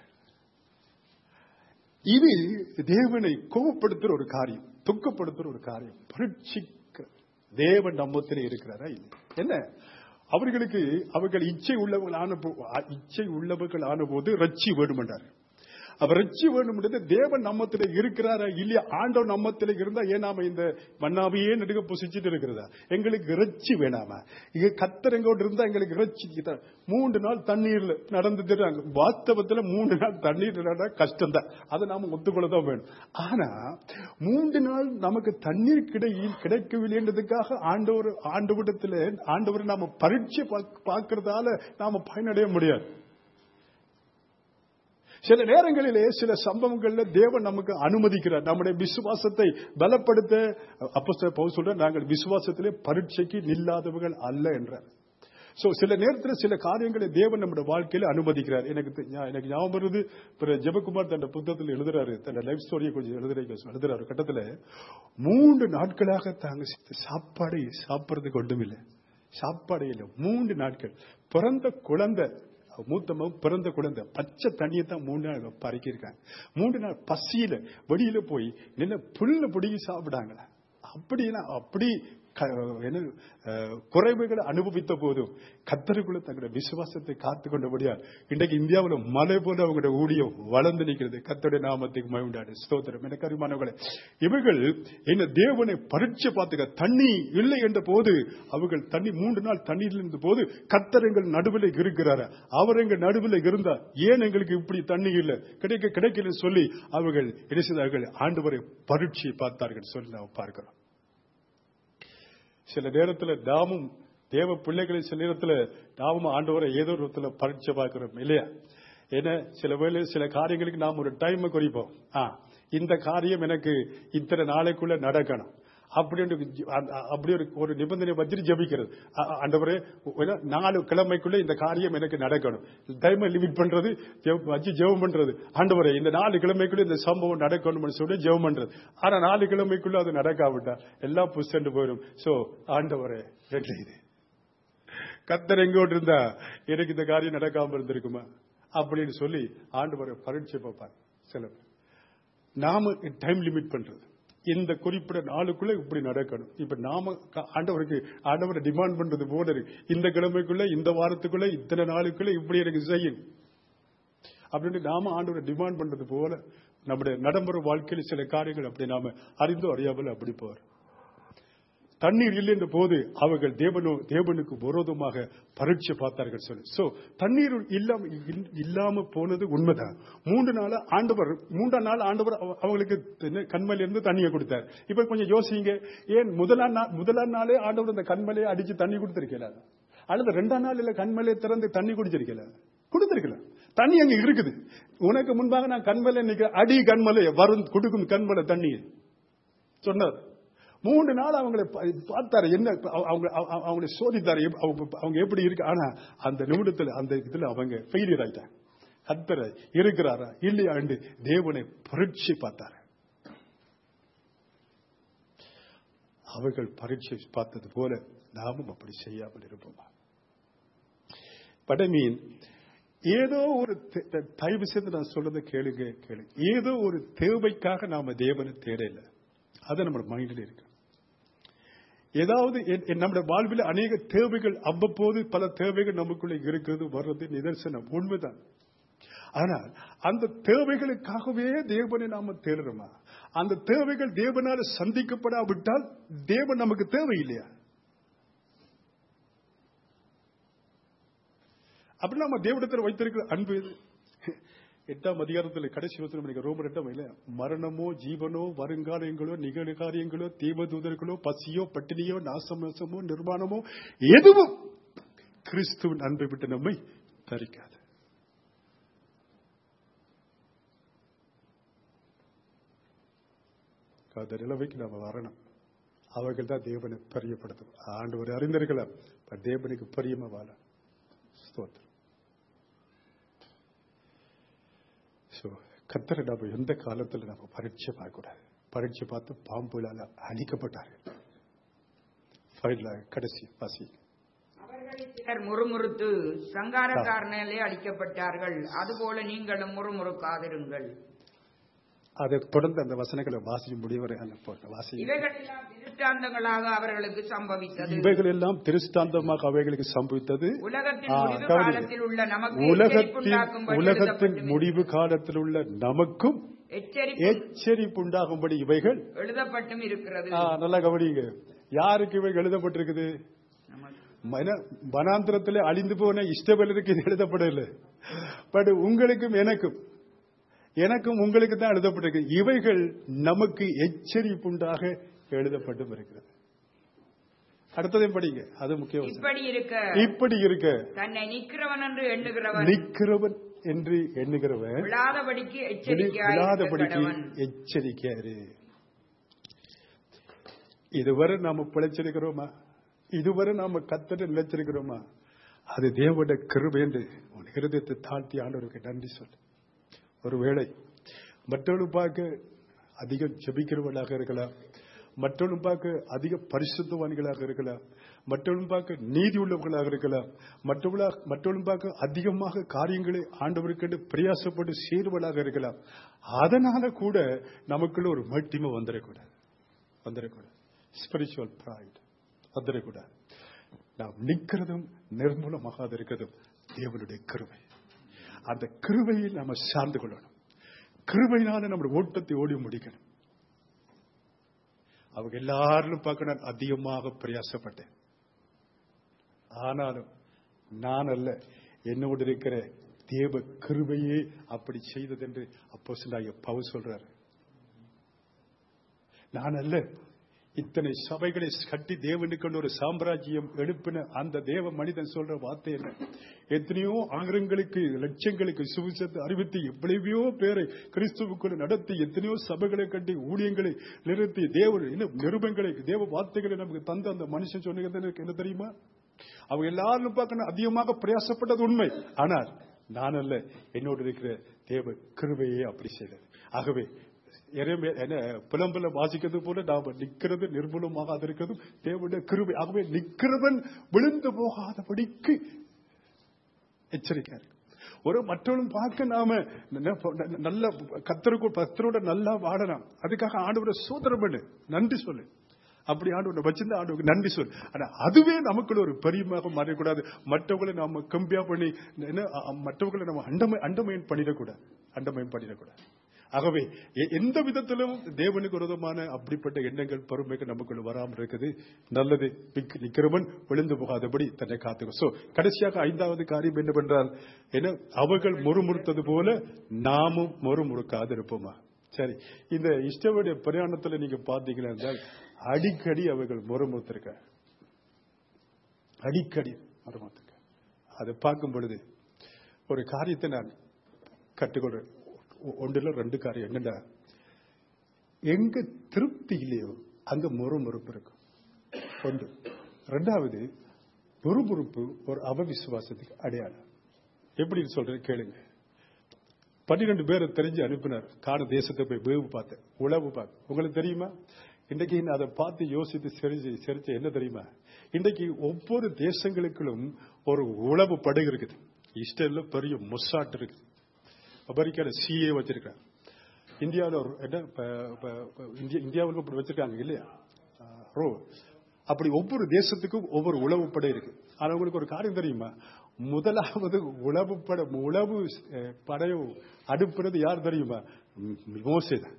இது தேவனை கோபப்படுத்துற ஒரு காரியம் துக்கப்படுத்துற ஒரு காரியம் பரீட்சிக்க தேவன் நம்மத்தில் இருக்கிறாரா இல்லை என்ன அவர்களுக்கு அவர்கள் இச்சை உள்ளவர்கள் ஆன போ- இச்சை உள்ளவர்கள் ஆன போது ரட்சி வேண்டுமென்றார் அப்ப ரட்சி வேண்டும்ன்றது தேவன் நம்மத்துல இருக்கிறாரா இல்லையா ஆண்டவர் நம்மத்துல இருந்தா ஏன் நாம இந்த மண்ணாவையே நடுக்க புசிச்சுட்டு இருக்கிறதா எங்களுக்கு இறைச்சி வேணாமா இங்க கத்தர் எங்கோட்டு இருந்தா எங்களுக்கு இறைச்சி இதான். மூன்று நாள் தண்ணீர்ல நடந்துட்டு வாஸ்தவத்துல மூன்று நாள் தண்ணீர் நடந்தா கஷ்டம் தான் அதை நாம ஒத்துக்கொள்ளதான் வேணும் ஆனா மூன்று நாள் நமக்கு தண்ணீர் கிடையில் கிடைக்கவில்லைன்றதுக்காக ஆண்டவர் ஆண்டவரிடத்துல ஆண்டவரை நாம பரீட்சை பார்க்க- பார்க்கறதால நாம பயனடைய முடியாது சில நேரங்களிலே சில சம்பவங்கள்ல தேவன் நமக்கு அனுமதிக்கிறார் நம்முடைய விசுவாசத்தை பலப்படுத்த அப்போ பவுல் சொல்ற நாங்கள் விசுவாசத்திலே பரீட்சைக்கு நில்லாதவர்கள் அல்ல என்றார் சோ சில நேரத்தில் சில காரியங்களை தேவன் நம்முடைய வாழ்க்கையில அனுமதிக்கிறார் எனக்கு தெ- ஞா- எனக்கு ஞாபகம் வருது பிற ஜெபகுமார் தன் புத்தகத்தில் எழுதுறாரு தன் லைஃப் ஸ்டோரியை கொஞ்சம் எழுதுற எழுதுறாரு ஒரு கட்டத்துல மூன்று நாட்களாக தாங்க சாப்பாடு சாப்பிடுறதுக்கு ஒன்றுமில்லை சாப்பாடே இல்லை மூன்று நாட்கள் பிறந்த குழந்தை மூத்த மகன் பிறந்த குழந்தை பச்சை தண்ணியை தான் மூணு நாள் பறக்கியிருக்காங்க மூன்று நாள் பசியில வெளியில போய் நின்ன புல்ல பிடிங்கி சாப்பிடாங்களா அப்படின்னா அப்படி க- என்ன அஹ், குறைவுகளை அனுபவித்த போதும் கத்தருக்குள்ள தங்களுடைய விசுவாசத்தை காத்து கொண்டபடியால் இன்றைக்கு இந்தியாவில் மலை போல அவங்களுடைய ஊழியம் வளர்ந்து நிற்கிறது கத்தருடைய நாமத்துக்கு மயண்டாடு ஸ்தோத்திரம் எனக்கு அருமானவர்களே இவர்கள் என்ன தேவனை பரீட்சை பார்த்துக்க தண்ணி இல்லை என்ற போது அவர்கள் தண்ணி மூன்று நாள் தண்ணீர் இருந்த போது கத்தர் எங்கள் நடுவில் இருக்கிறாரா அவர் எங்கள் நடுவில் இருந்தா ஏன் எங்களுக்கு இப்படி தண்ணி இல்லை கிடைக்க கிடைக்கலன்னு சொல்லி அவர்கள் என்ன செய்தார்கள் ஆண்டவரை பரீட்சை பார்த்தார்கள் சொல்லி நாம் பார்க்கிறோம் சில நேரத்துல நாமும் தேவ பிள்ளைகளை சில நேரத்துல நாமும் ஆண்டவரை ஏதோ ஒரு விதத்துல பரீட்சை பார்க்கிறோம் இல்லையா ஏன்னா சில வேளை சில காரியங்களுக்கு நாம் ஒரு டைம் குறிப்போம் ஆ இந்த காரியம் எனக்கு இத்தனை நாளைக்குள்ள நடக்கணும் அப்படின்னு ஜி- அ- அ- அப்படி ஒரு ஒரு நிபந்தனை வச்சுட்டு ஜெபிக்கிறது அ- அ- ஆண்டவரே ஒரு நாலு கிழமைக்குள்ள இந்த காரியம் எனக்கு நடக்கணும் டைமை லிமிட் பண்றது ஜெப- வச்சு ஜெபம் பண்றது ஆண்டவரே இந்த நாலு கிழமைக்குள்ள இந்த சம்பவம் நடக்கணும்னு சொல்லி ஜெபம் பண்றது ஆனா நாலு கிழமைக்குள்ள அது நடக்காவிட்டா எல்லாம் புஷ்ண்டு போயிடும் சோ ஆண்டவரே ரெண்டு இது கத்தர் எங்கோட்டு இருந்தா எனக்கு இந்த காரியம் நடக்காம இருந்திருக்குமா அப்படின்னு சொல்லி ஆண்டவரை பரீட்சை பார்ப்பார் சில பேர் நாம டைம் லிமிட் பண்றது இந்த குறிப்பிட்ட நாளுக்குள்ள இப்படி நடக்கணும் இப்ப நாம க- ஆண்டவருக்கு ஆண்டவரை டிமாண்ட் பண்றது போல இருக்கு இந்த கிழமைக்குள்ள இந்த வாரத்துக்குள்ள இத்தனை நாளுக்குள்ள இப்படி எனக்கு செய்யணும் அப்படின்னு நாம ஆண்டவரை டிமாண்ட் பண்றது போல நம்முடைய நடைமுறை வாழ்க்கையில் சில காரியங்கள் அப்படி நாம அறிந்தோ அறியாமல் அப்படி போற தண்ணீர் இல்லை என்ற போது அவர்கள் தேவனோ தேவனுக்கு விரோதமாக பரீட்சை பார்த்தார்கள் சொல்லி சோ தண்ணீர் இல்லாம இல்- இல்லாம போனது உண்மைதான் மூன்று நாள் ஆண்டவர் மூன்றாம் நாள் ஆண்டவர் அவ- அவங்களுக்கு என்ன, கண்மலையில இருந்து தண்ணியை கொடுத்தார் இப்ப கொஞ்சம் யோசிங்க ஏன் முதலாம் நாள் முதலாம் நாளே ஆண்டவர் அந்த கண்மலையை அடிச்சு தண்ணி கொடுத்திருக்கல அல்லது ரெண்டாம் நாள் இல்ல கண்மலையை திறந்து தண்ணி குடிச்சிருக்கல கொடுத்திருக்கல தண்ணி அங்க இருக்குது உனக்கு முன்பாக நான் கண்மலை நிக்க அடி கண்மலை வரும் கொடுக்கும் கண்மலை தண்ணியை சொன்னார் மூன்று நாள் அவங்களை பா- பார்த்தாரு என்ன அவ- அவங்க அவ- அவங்களை சோதித்தாரு எப்- அவங்க அவங்க எப்படி இருக்கு ஆனா அந்த நிமிடத்துல அந்த இதுல அவங்க ஃபெயிலியர் ஆயிட்டாங்க கத்தரை இருக்கிறாரா இல்லையாண்டு தேவனை பரீட்சை பார்த்தாரு அவர்கள் பரீட்சை பார்த்தது போல நாமும் அப்படி செய்யாமல் இருப்போமா பட் ஐ மீன் ஏதோ ஒரு தே- த- தயவு செய்து நான் சொல்றதை கேளுங்க கேளுங்க ஏதோ ஒரு தேவைக்காக நாம தேவனை தேடல அது நம்ம மைண்டில் இருக்கு ஏதாவது என்- என் நம்முடைய வாழ்வில் அநேக தேவைகள் அவ்வப்போது பல தேவைகள் நமக்குள்ள இருக்கிறது வர்றது நிதர்சனம் உண்மைதான் ஆனால் அந்த தேவைகளுக்காகவே தேவனை நாம தேடுறோமா அந்த தேவைகள் தேவனால் சந்திக்கப்படாவிட்டால் தேவன் நமக்கு தேவையில்லையா அப்படி நம்ம தேவனிடத்தில் வைத்திருக்கிற அன்பு எது எட்டாம் அதிகாரத்தில் கடைசி வசனம் எனக்கு ரோமர் எட்டாம் இல்ல மரணமோ ஜீவனோ வருங்காலங்களோ நிகழ்காரியங்களோ தீபதூதர்களோ பசியோ பட்டினியோ நாசமோசமோ நிர்மாணமோ எதுவும் கிறிஸ்துவின் அன்பை விட்டு நம்மை தரிக்காது அந்த நிலைமைக்கு நாம வரணும் அவர்கள் தான் தேவனை பிரியப்படுத்தும் ஆண்டவர் அறிந்திருக்கலாம் but தேவனுக்கு பிரியமா வாழ ஸ்தோத்திரம் ஸோ கத்தரை நம்ம எந்த காலத்தில் நம்ம பரீட்சை பார்க்கக்கூடாது பரீட்சை பார்த்து பாம்புகளால் அழிக்கப்பட்டார்கள் ஃபைல்ல கடைசி வாசி அவர்களில் சிலர் முறுமுறுத்து சங்காரக்காரனாலே அழிக்கப்பட்டார்கள் அதுபோல நீங்களும் முறுமுறுக்காதிருங்கள் அதை தொடர்ந்து அந்த வசனங்களை வாசிக்க முடியவரை அந்த போட்ட வாசி இவைகளெல்லாம் திருஷ்டாந்தங்களாக அவர்களுக்கு சம்பவித்தது இவைகள் எல்லாம் திருஷ்டாந்தமாக அவைகளுக்கு சம்பவித்தது உலகத்தின் ஆ, முடிவு கவனிங்க. காலத்தில் உள்ள நமக்கு உலகத்தின் எச்சரிப்புண்டாக்கும்படி உலகத்தின் எழுதப்பட்டு- முடிவு காலத்தில் உள்ள நமக்கும் எச்சரிப்பு எச்சரிப்பு உண்டாகும்படி இவைகள் எழுதப்பட்டும் இருக்கிறது ஆ, நல்லா கவனிங்க யாருக்கு இவைகள் எழுதப்பட்டிருக்குது நமக்கு. மன வனாந்திரத்திலே அழிந்து போன இஷ்டபலருக்கு இது எழுதப்படவில்லை பட் உங்களுக்கும் எனக்கும் எனக்கும் உங்களுக்கு தான் எழுதப்பட்டிருக்கு இவைகள் நமக்கு எச்சரிப்புண்டாக எழுதப்பட்டும் இருக்கிறது அடுத்ததையும் படிங்க அது முக்கியம் இப்படி இருக்க இப்படி இருக்க தன்னை நிக்கிறவன் என்று எண்ணுகிறவன் நிக்கிறவன் என்று எண்ணுகிறவன் விழாதபடிக்கு விழி- எச்சரிக்கையாய் விழாதபடிக்கு கடவன் எச்சரிக்கையாரு இதுவரை நாம பிழைச்சிருக்கிறோமா இதுவரை நாம கத்தட்டு நிலைச்சிருக்கிறோமா அது தேவனுடைய கிருபை என்று உன் இருதயத்தை தாழ்த்தி ஆண்டவருக்கு நன்றி சொல்லு ஒருவேளை மற்றவர்கள் பார்க்க அதிகம் ஜெபிக்கிறவர்களாக இருக்கலாம் மற்றவர்கள் பார்க்க அதிக பரிசுத்தவான்களாக இருக்கலாம் மற்றவர்கள் பார்க்க நீதி உள்ளவர்களாக இருக்கலாம் மற்றவர்களாக மற்றவர்கள் பார்க்க அதிகமாக காரியங்களை ஆண்டவருக்கு பிரயாசப்பட்டு சேர்வர்களாக இருக்கலாம் அதனால கூட நமக்குள்ள ஒரு மட்டிமை வந்துடக்கூடாது வந்துடக்கூடாது ஸ்பிரிச்சுவல் ப்ரைட் வந்துடக்கூடாது நாம் நிற்கிறதும் நிர்மூலமாகாத இருக்கிறதும் தேவனுடைய கிருபை அந்த கிருபையில் நாம சார்ந்து கொள்ளணும் கிருபையினால நம்முடைய ஓட்டத்தை ஓடி முடிக்கணும் அவங்க எல்லாரும் பார்க்க நான் அதிகமாக பிரயாசப்பட்டேன் ஆனாலும் நான் அல்ல என்னோடு இருக்கிற தேவ கிருபையே அப்படி செய்தது என்று அப்போ பவுல் சொல்றாரு நான் அல்ல இத்தனை சபைகளை கட்டி தேவனுக்கு ஒரு சாம்ராஜ்யம் எழுப்பின அந்த தேவ மனிதன் சொல்ற வார்த்தை என்ன எத்தனையோ ஆயிரங்களுக்கு லட்சங்களுக்கு சுவிசத்தை அறிவித்து எவ்வளவையோ பேரை கிறிஸ்துவுக்குள் நடத்தி எத்தனையோ சபைகளை கட்டி ஊழியங்களை நிறுத்தி தேவ என்ன நிருபங்களை தேவ வார்த்தைகளை நமக்கு தந்த அந்த மனுஷன் சொன்னது எனக்கு என்ன தெரியுமா அவங்க எல்லாரும் பார்க்கணும் அதிகமாக பிரயாசப்பட்டது உண்மை ஆனால் நான் அல்ல என்னோடு இருக்கிற தேவ கிருபையே அப்படி செய்தது ஆகவே எரேமியா- என்ன புலம்புல வாசிக்கிறது போல நாம நிக்கிறது நிர்மூலமாக இருக்கிறது தேவனுடைய கிருபை ஆகவே நிக்கிறவன் விழுந்து போகாதபடிக்கு எச்சரிக்கை இருக்கு. ஒரு மற்றவர்களும் பார்க்க நாம ந- நல்ல கத்தருக்கு கத்தரோட நல்லா வாழலாம் அதுக்காக ஆண்டவரை சோதனை பண்ணு நன்றி சொல்லு அப்படி ஆண்டு வச்சிருந்த ஆண்டு நன்றி சொல் ஆனா அதுவே நமக்குள்ள ஒரு பெரியமாக மாறக்கூடாது மற்றவங்களை நாம கம்பியா பண்ணி என்ன, அ- அ- மற்றவங்களை நம்ம அண்டமை அண்டமயம் பண்ணிடக்கூடாது அண்டமயம் பண்ணிடக்கூடாது ஆகவே எ- எந்த விதத்திலும் தேவனுக்கு விரோதமான அப்படிப்பட்ட எண்ணங்கள் பொறுமைக்கு நமக்குள்ள வராமல் இருக்குது நல்லது நிக்க- நிக்கிறவன் விழுந்து போகாதபடி தன்னை காத்துக்கும் சோ கடைசியாக ஐந்தாவது காரியம் என்னவென்றால் என்ன அவர்கள் முறுமுறுத்தது போல நாமும் முறுமுறுக்காது இருப்போமா சரி இந்த இஷ்டவுடைய பிரயாணத்துல நீங்க பாத்தீங்கன்னா என்றால் அடிக்கடி அவர்கள் முறுமுறுத்திருக்க அடிக்கடி முறுமுறுத்திருக்க அதை பார்க்கும் பொழுது ஒரு காரியத்தை நான் கற்றுக்கொள்றேன் ஒ- ஒன்றுல ரெண்டு காரியம் என்னடா எங்க திருப்தி இல்லையோ அங்க முறுமுறுப்பு இருக்கும் ஒன்று ரெண்டாவது முறுமுறுப்பு ஒரு அவவிசுவாசத்துக்கு அடையாளம் எப்படி சொல்றேன் கேளுங்க பன்னிரெண்டு பேரை தெரிஞ்சு அனுப்பினார் காண தேசத்தை போய் வேவு பார்த்தேன் உழவு பார்த்து உங்களுக்கு தெரியுமா இன்றைக்கு நான் அதை பார்த்து யோசித்து செரிச்சு செரிச்சு என்ன தெரியுமா இன்றைக்கு ஒவ்வொரு தேசங்களுக்குள்ளும் ஒரு உழவு படகு இருக்குது இஸ்ரேல்ல பெரிய மொசாட் இருக்குது அமெரிக்கால சிஏ வச்சிருக்காங்க இந்தியாவில் ஒரு என்ன ப- ப- ப- இந்தியா- இந்தியாவில் இப்படி வச்சிருக்காங்க இல்லையா ஆஹ், ரோ அப்படி ஒவ்வொரு தேசத்துக்கும் ஒவ்வொரு உளவு படை இருக்கு ஆனா உங்களுக்கு ஒரு காரியம் தெரியுமா முதலாவது உளவு படை உளவு அஹ், படையை அனுப்புறது யார் தெரியுமா ம், மோசே தான்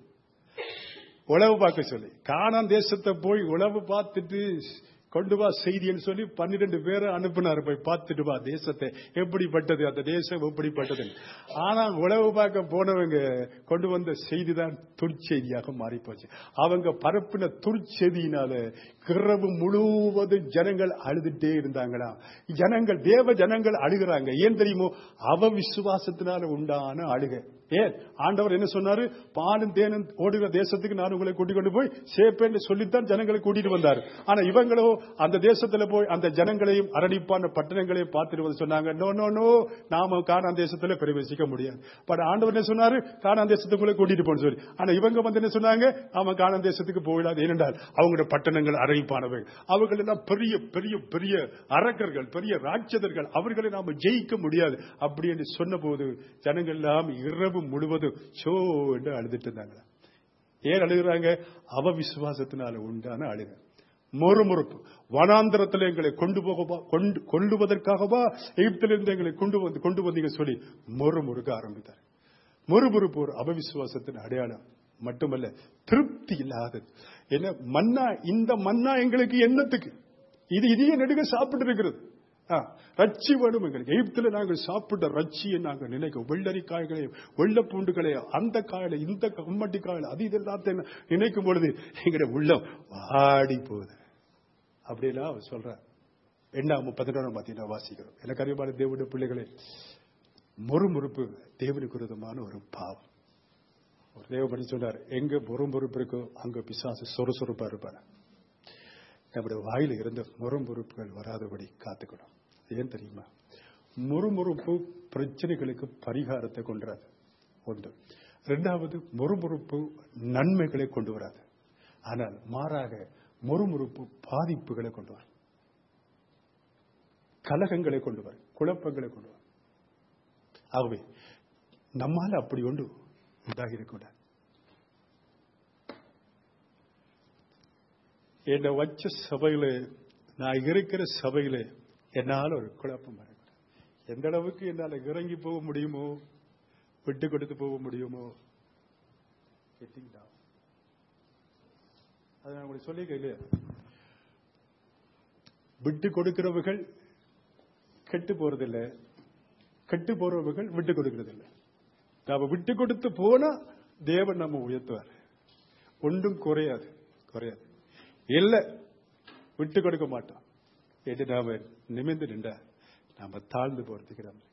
உளவு பார்க்க சொல்லி கானான் தேசத்தை போய் உளவு பார்த்துட்டு கொண்டு வா செய்தின்னு சொல்லி பன்னிரெண்டு பேரை அனுப்பினார் போய் பார்த்துட்டு வா தேசத்தை எப்படிப்பட்டது அந்த தேசம் எப்படிப்பட்டது ஆனா உளவு பார்க்க போனவங்க கொண்டு வந்த செய்தி தான் துர்ச்செய்தியாக மாறி போச்சு அவங்க பரப்பின துர்ச்செய்தியினால கிரவு முழுவதும் ஜனங்கள் அழுதுட்டே இருந்தாங்களா ஜனங்கள் தேவ ஜனங்கள் அழுகிறாங்க ஏன் தெரியுமோ அவ விசுவாசத்தினால உண்டான அழுகை ஏன் ஆண்டவர் என்ன சொன்னாரு பாலும் தேனும் ஓடுகிற தேசத்துக்கு நான் உங்களை கூட்டிக் கொண்டு போய் சேப்பேன்னு சொல்லித்தான் ஜனங்களை கூட்டிட்டு வந்தார் ஆனா இவங்களோ அந்த தேசத்துல போய் அந்த ஜனங்களையும் அரணிப்பான பட்டணங்களையும் பார்த்துட்டு வந்து சொன்னாங்க நோ நோ நோ நாம காணான் தேசத்துல பிரவேசிக்க முடியாது பட் ஆண்டவர் என்ன சொன்னாரு காணான் தேசத்துக்குள்ள கூட்டிட்டு போன்னு சொல்லி ஆனா இவங்க வந்து என்ன சொன்னாங்க அவன் காணான் தேசத்துக்கு போயிடாது ஏனென்றால் அவங்களோட பட்டணங்கள் அரணிப்பானவை அவர்கள் எல்லாம் பெரிய பெரிய பெரிய அரக்கர்கள் பெரிய ராட்சதர்கள் அவர்களை நாம ஜெயிக்க முடியாது அப்படி என்று சொன்ன போது ஜனங்கள் எல்லாம் இரவு முழுவதும் சோ என்று அழுதுட்டு இருந்தாங்க ஏன் அழுகுறாங்க அவ விசுவாசத்தினால உண்டான அழுக முறுமுறுப்பு வனாந்திரத்தில் எங்களை கொண்டு போகவா கொண்டு கொள்ளுவதற்காகவா எகிப்திலிருந்து எங்களை கொண்டு வந்து கொண்டு வந்தீங்க சொல்லி முறுமுறுக்க ஆரம்பித்தார் முறுமுறுப்பு ஒரு அவவிசுவாசத்தின் அடையாளம் மட்டுமல்ல திருப்தி இல்லாதது என்ன மன்னா இந்த மன்னா எங்களுக்கு என்னத்துக்கு இது இதையே நெடுக சாப்பிட்டு இருக்கிறது ஆ, ரச்சி வேணும் எங்களுக்கு எகிப்துல நாங்கள் சாப்பிட்ட ரச்சியை நாங்கள் நினைக்க வெள்ளரி காய்களையும் வெள்ள பூண்டுகளையும் அந்த காயில இந்த கம்மட்டி காயில அது இதெல்லாத்தையும் நினைக்கும் பொழுது எங்களுடைய உள்ளம் வாடி போகுது அப்படியெல்லாம் அவர் சொல்றார் எண்ணாம பதினொன்றாம் பார்த்தீங்கன்னா வாசிக்கிறோம் எனக்கு அறிவான தேவனுடைய பிள்ளைகளே முறுமுறுப்பு தேவனுக்கு விரோதமான ஒரு பாவம் ஒரு தேவபடி சொன்னார் எங்க முறுமுறுப்பு இருக்கோ அங்க பிசாசு சொறுசொறுப்பா இருப்பார் நம்முடைய வாயில இருந்த முறுமுறுப்புகள் வராதபடி காத்துக்கணும் ஏன் தெரியுமா முறுமுறுப்பு பிரச்சனைகளுக்கு பரிகாரத்தை கொண்டு வராது ஒன்று இரண்டாவது முறுமுறுப்பு நன்மைகளை கொண்டு வராது ஆனால் மாறாக முறுமுறுப்பு பாதிப்புகளை கொண்டு வரும் கலகங்களை கொண்டு வரும் குழப்பங்களை கொண்டு வரும் ஆகவே நம்மால அப்படி ஒன்று உண்டாகி இருக்கக்கூடாது என்னை வச்ச சபையில நான் இருக்கிற சபையில என்னால ஒரு குழப்பம் வரக்கூடாது எந்த அளவுக்கு என்னால இறங்கி போக முடியுமோ விட்டு கொடுத்து போக முடியுமோ getting down. அதை நான் உங்களுக்கு சொல்லிக்க இல்லையா விட்டு கொடுக்கிறவர்கள் கெட்டு போறதில்லை கெட்டு போறவர்கள் விட்டு கொடுக்கறதில்லை நாம விட்டு கொடுத்து போனா தேவன் நம்ம உயர்த்துவார் ஒன்றும் குறையாது குறையாது இல்ல விட்டு கொடுக்க மாட்டோம் என்று நாம நிமிர்ந்து நின்றா நாம தாழ்ந்து போறதுக்கு நம்ம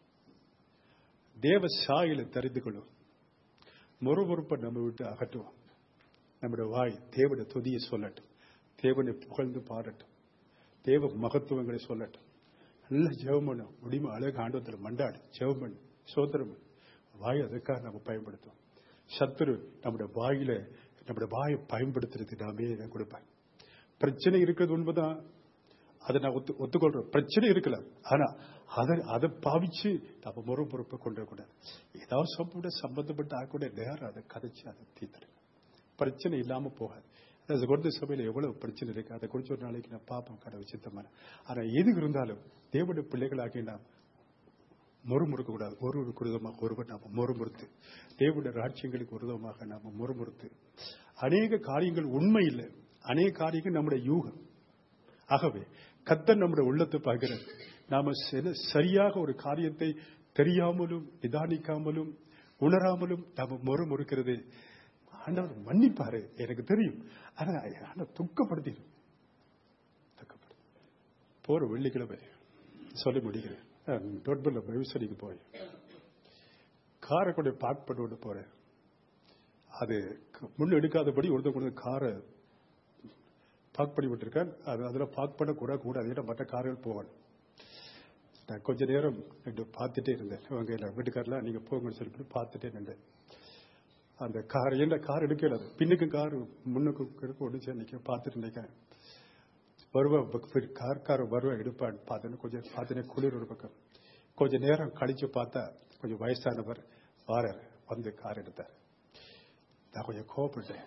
தேவ சாயில தெரிந்து கொள்ளும் முறுமுறுப்பை நம்ம விட்டு அகற்றுவோம் நம்முடைய வாய் தேவனுடைய துதியை சொல்லட்டும் தேவனை புகழ்ந்து பாடட்டும் தேவ மகத்துவங்களை சொல்லட்டும் நல்ல ஜெபம் பண்ணும் முடியுமா அழகு ஆண்டவத்தில் மண்டாடு ஜெபம் பண்ணு சோதரம் பண்ணு வாய் அதுக்காக நம்ம பயன்படுத்துவோம் சத்துரு நம்முடைய வாயில நம்முடைய வாயை பயன்படுத்துறதுக்கு நாமே இடம் கொடுப்பேன் பிரச்சனை இருக்கிறது உண்மைதான் அதை நான் ஒத்து ஒத்துக்கொள்றேன் பிரச்சனை இருக்கலாம் ஆனா அதை அதை பாவிச்சு நம்ம முறை பொறுப்பை கொண்டு வரக்கூடாது ஏதாவது சம்பட சம்பந்தப்பட்ட ஆக்கூட நேரம் அதை கதைச்சு அதை தீர்த்துடுங்க பிரச்சனை இல்லாம போகாது அது கொண்டு சபையில எவ்வளவு பிரச்சனை இருக்கு அதை குறிச்சு ஒரு நாளைக்கு நான் பாப்பேன் கடை சித்தமான ஆனா எது இருந்தாலும் தேவனுடைய பிள்ளைகளாகி நாம் முறுமுறுக்க கூடாது ஒருவர் குருதமாக ஒருவர் நாம முறுமுறுத்து தேவனுடைய ராட்சியங்களுக்கு விரோதமாக நாம முறுமுறுத்து அநேக காரியங்கள் உண்மை இல்லை அநேக காரியங்கள் நம்முடைய யூகம் ஆகவே கத்தர் நம்முடைய உள்ளத்தை பார்க்கிறது நாம சில- சரியாக ஒரு காரியத்தை தெரியாமலும் நிதானிக்காமலும் உணராமலும் நாம முறுமுறுக்கிறது ஆண்டவர் மன்னிப்பாரு எனக்கு தெரியும் ஆனா ஆனா துக்கப்படுத்திடும் துக்கப்படுத்து போற வெள்ளிக்கிழமை சொல்லி முடிக்கிறேன் டோட்பல்ல பைவிசரிக்கு போய் காரை கொண்டு பார்க் பண்ணி போறேன் அது முன்ன எடுக்காதபடி ஒருத்தர் கொண்டு காரை பார்க் பண்ணி விட்டுருக்கேன் அது அதுல பார்க் பண்ண கூட கூடாது ஏன்னா மற்ற கார்கள் போகணும் நான் கொஞ்ச நேரம் ரெண்டு பார்த்துட்டே இருந்தேன் அவங்க இல்லை வீட்டுக்காரெல்லாம் நீங்க போங்கன்னு சொல்லிட்டு பார்த்துட்டே இருந்தேன் அந்த கார் என்ன கார் எடுக்கல அது பின்னுக்கும் கார் முன்னுக்கும் இருக்கும் ஒன்று சேர்ந்து நிக்க பார்த்துட்டு நிற்கிறேன் வருவா கார் கார் வருவா எடுப்பான்னு பார்த்தேன்னு கொஞ்சம் பார்த்தேனே குளிர் ஒரு பக்கம் கொஞ்ச நேரம் கழிச்சு பார்த்தா கொஞ்சம் வயசானவர் வாரார் வந்து கார் எடுத்தார் நான் கொஞ்சம் கோவப்பட்டேன்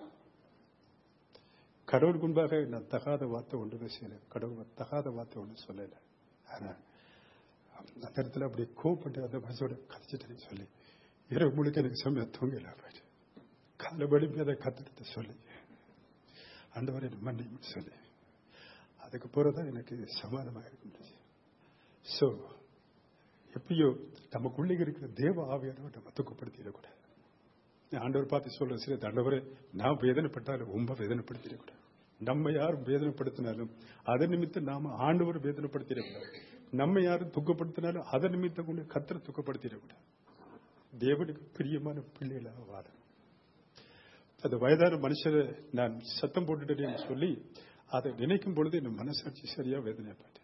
கடவுளுக்கு முன்பாக நான் தகாத வார்த்தை ஒன்றுமே செய்யல கடவுள் தகாத வார்த்தை ஒன்றும் சொல்லல ஆனா அந்த இடத்துல அப்படி கோவப்பட்டு அந்த மனசோட கதைச்சிட்டேன்னு சொல்லி இரவு முழுக்க எனக்கு செம்மையா தூங்கல போயிட்டு காலை வலிமை அதை கத்துட்டு சொல்லி ஆண்டவரை மன்னிப்பு சொல்லி அதுக்கு போறதான் எனக்கு சமாதானமாக இருக்க சோ எப்பயோ நமக்குள்ளே இருக்கிற தேவ ஆவியானவர் நம்ம துக்கப்படுத்திடக்கூடாது ஆண்டவர் பார்த்து சொல்ற சில ஆண்டவரே நான் வேதனைப்பட்டாலும் ரொம்ப வேதனைப்படுத்திடக்கூடாது நம்ம யாரும் வேதனைப்படுத்தினாலும் அதன் நிமித்தம் நாம ஆண்டவர் வேதனைப்படுத்திடக்கூடாது நம்ம யாரும் துக்கப்படுத்தினாலும் அதன் நிமித்தம் கொண்டு கத்திர துக்கப்படுத்திடக்கூடாது தேவனுக்கு பிரியமான பிள்ளைகளாக வாழணும் அந்த வயதான மனுஷரை நான் சத்தம் போட்டுட்டேன்னு சொல்லி அதை நினைக்கும் பொழுது என் மனசாட்சி சரியா வேதனைப்பட்டேன்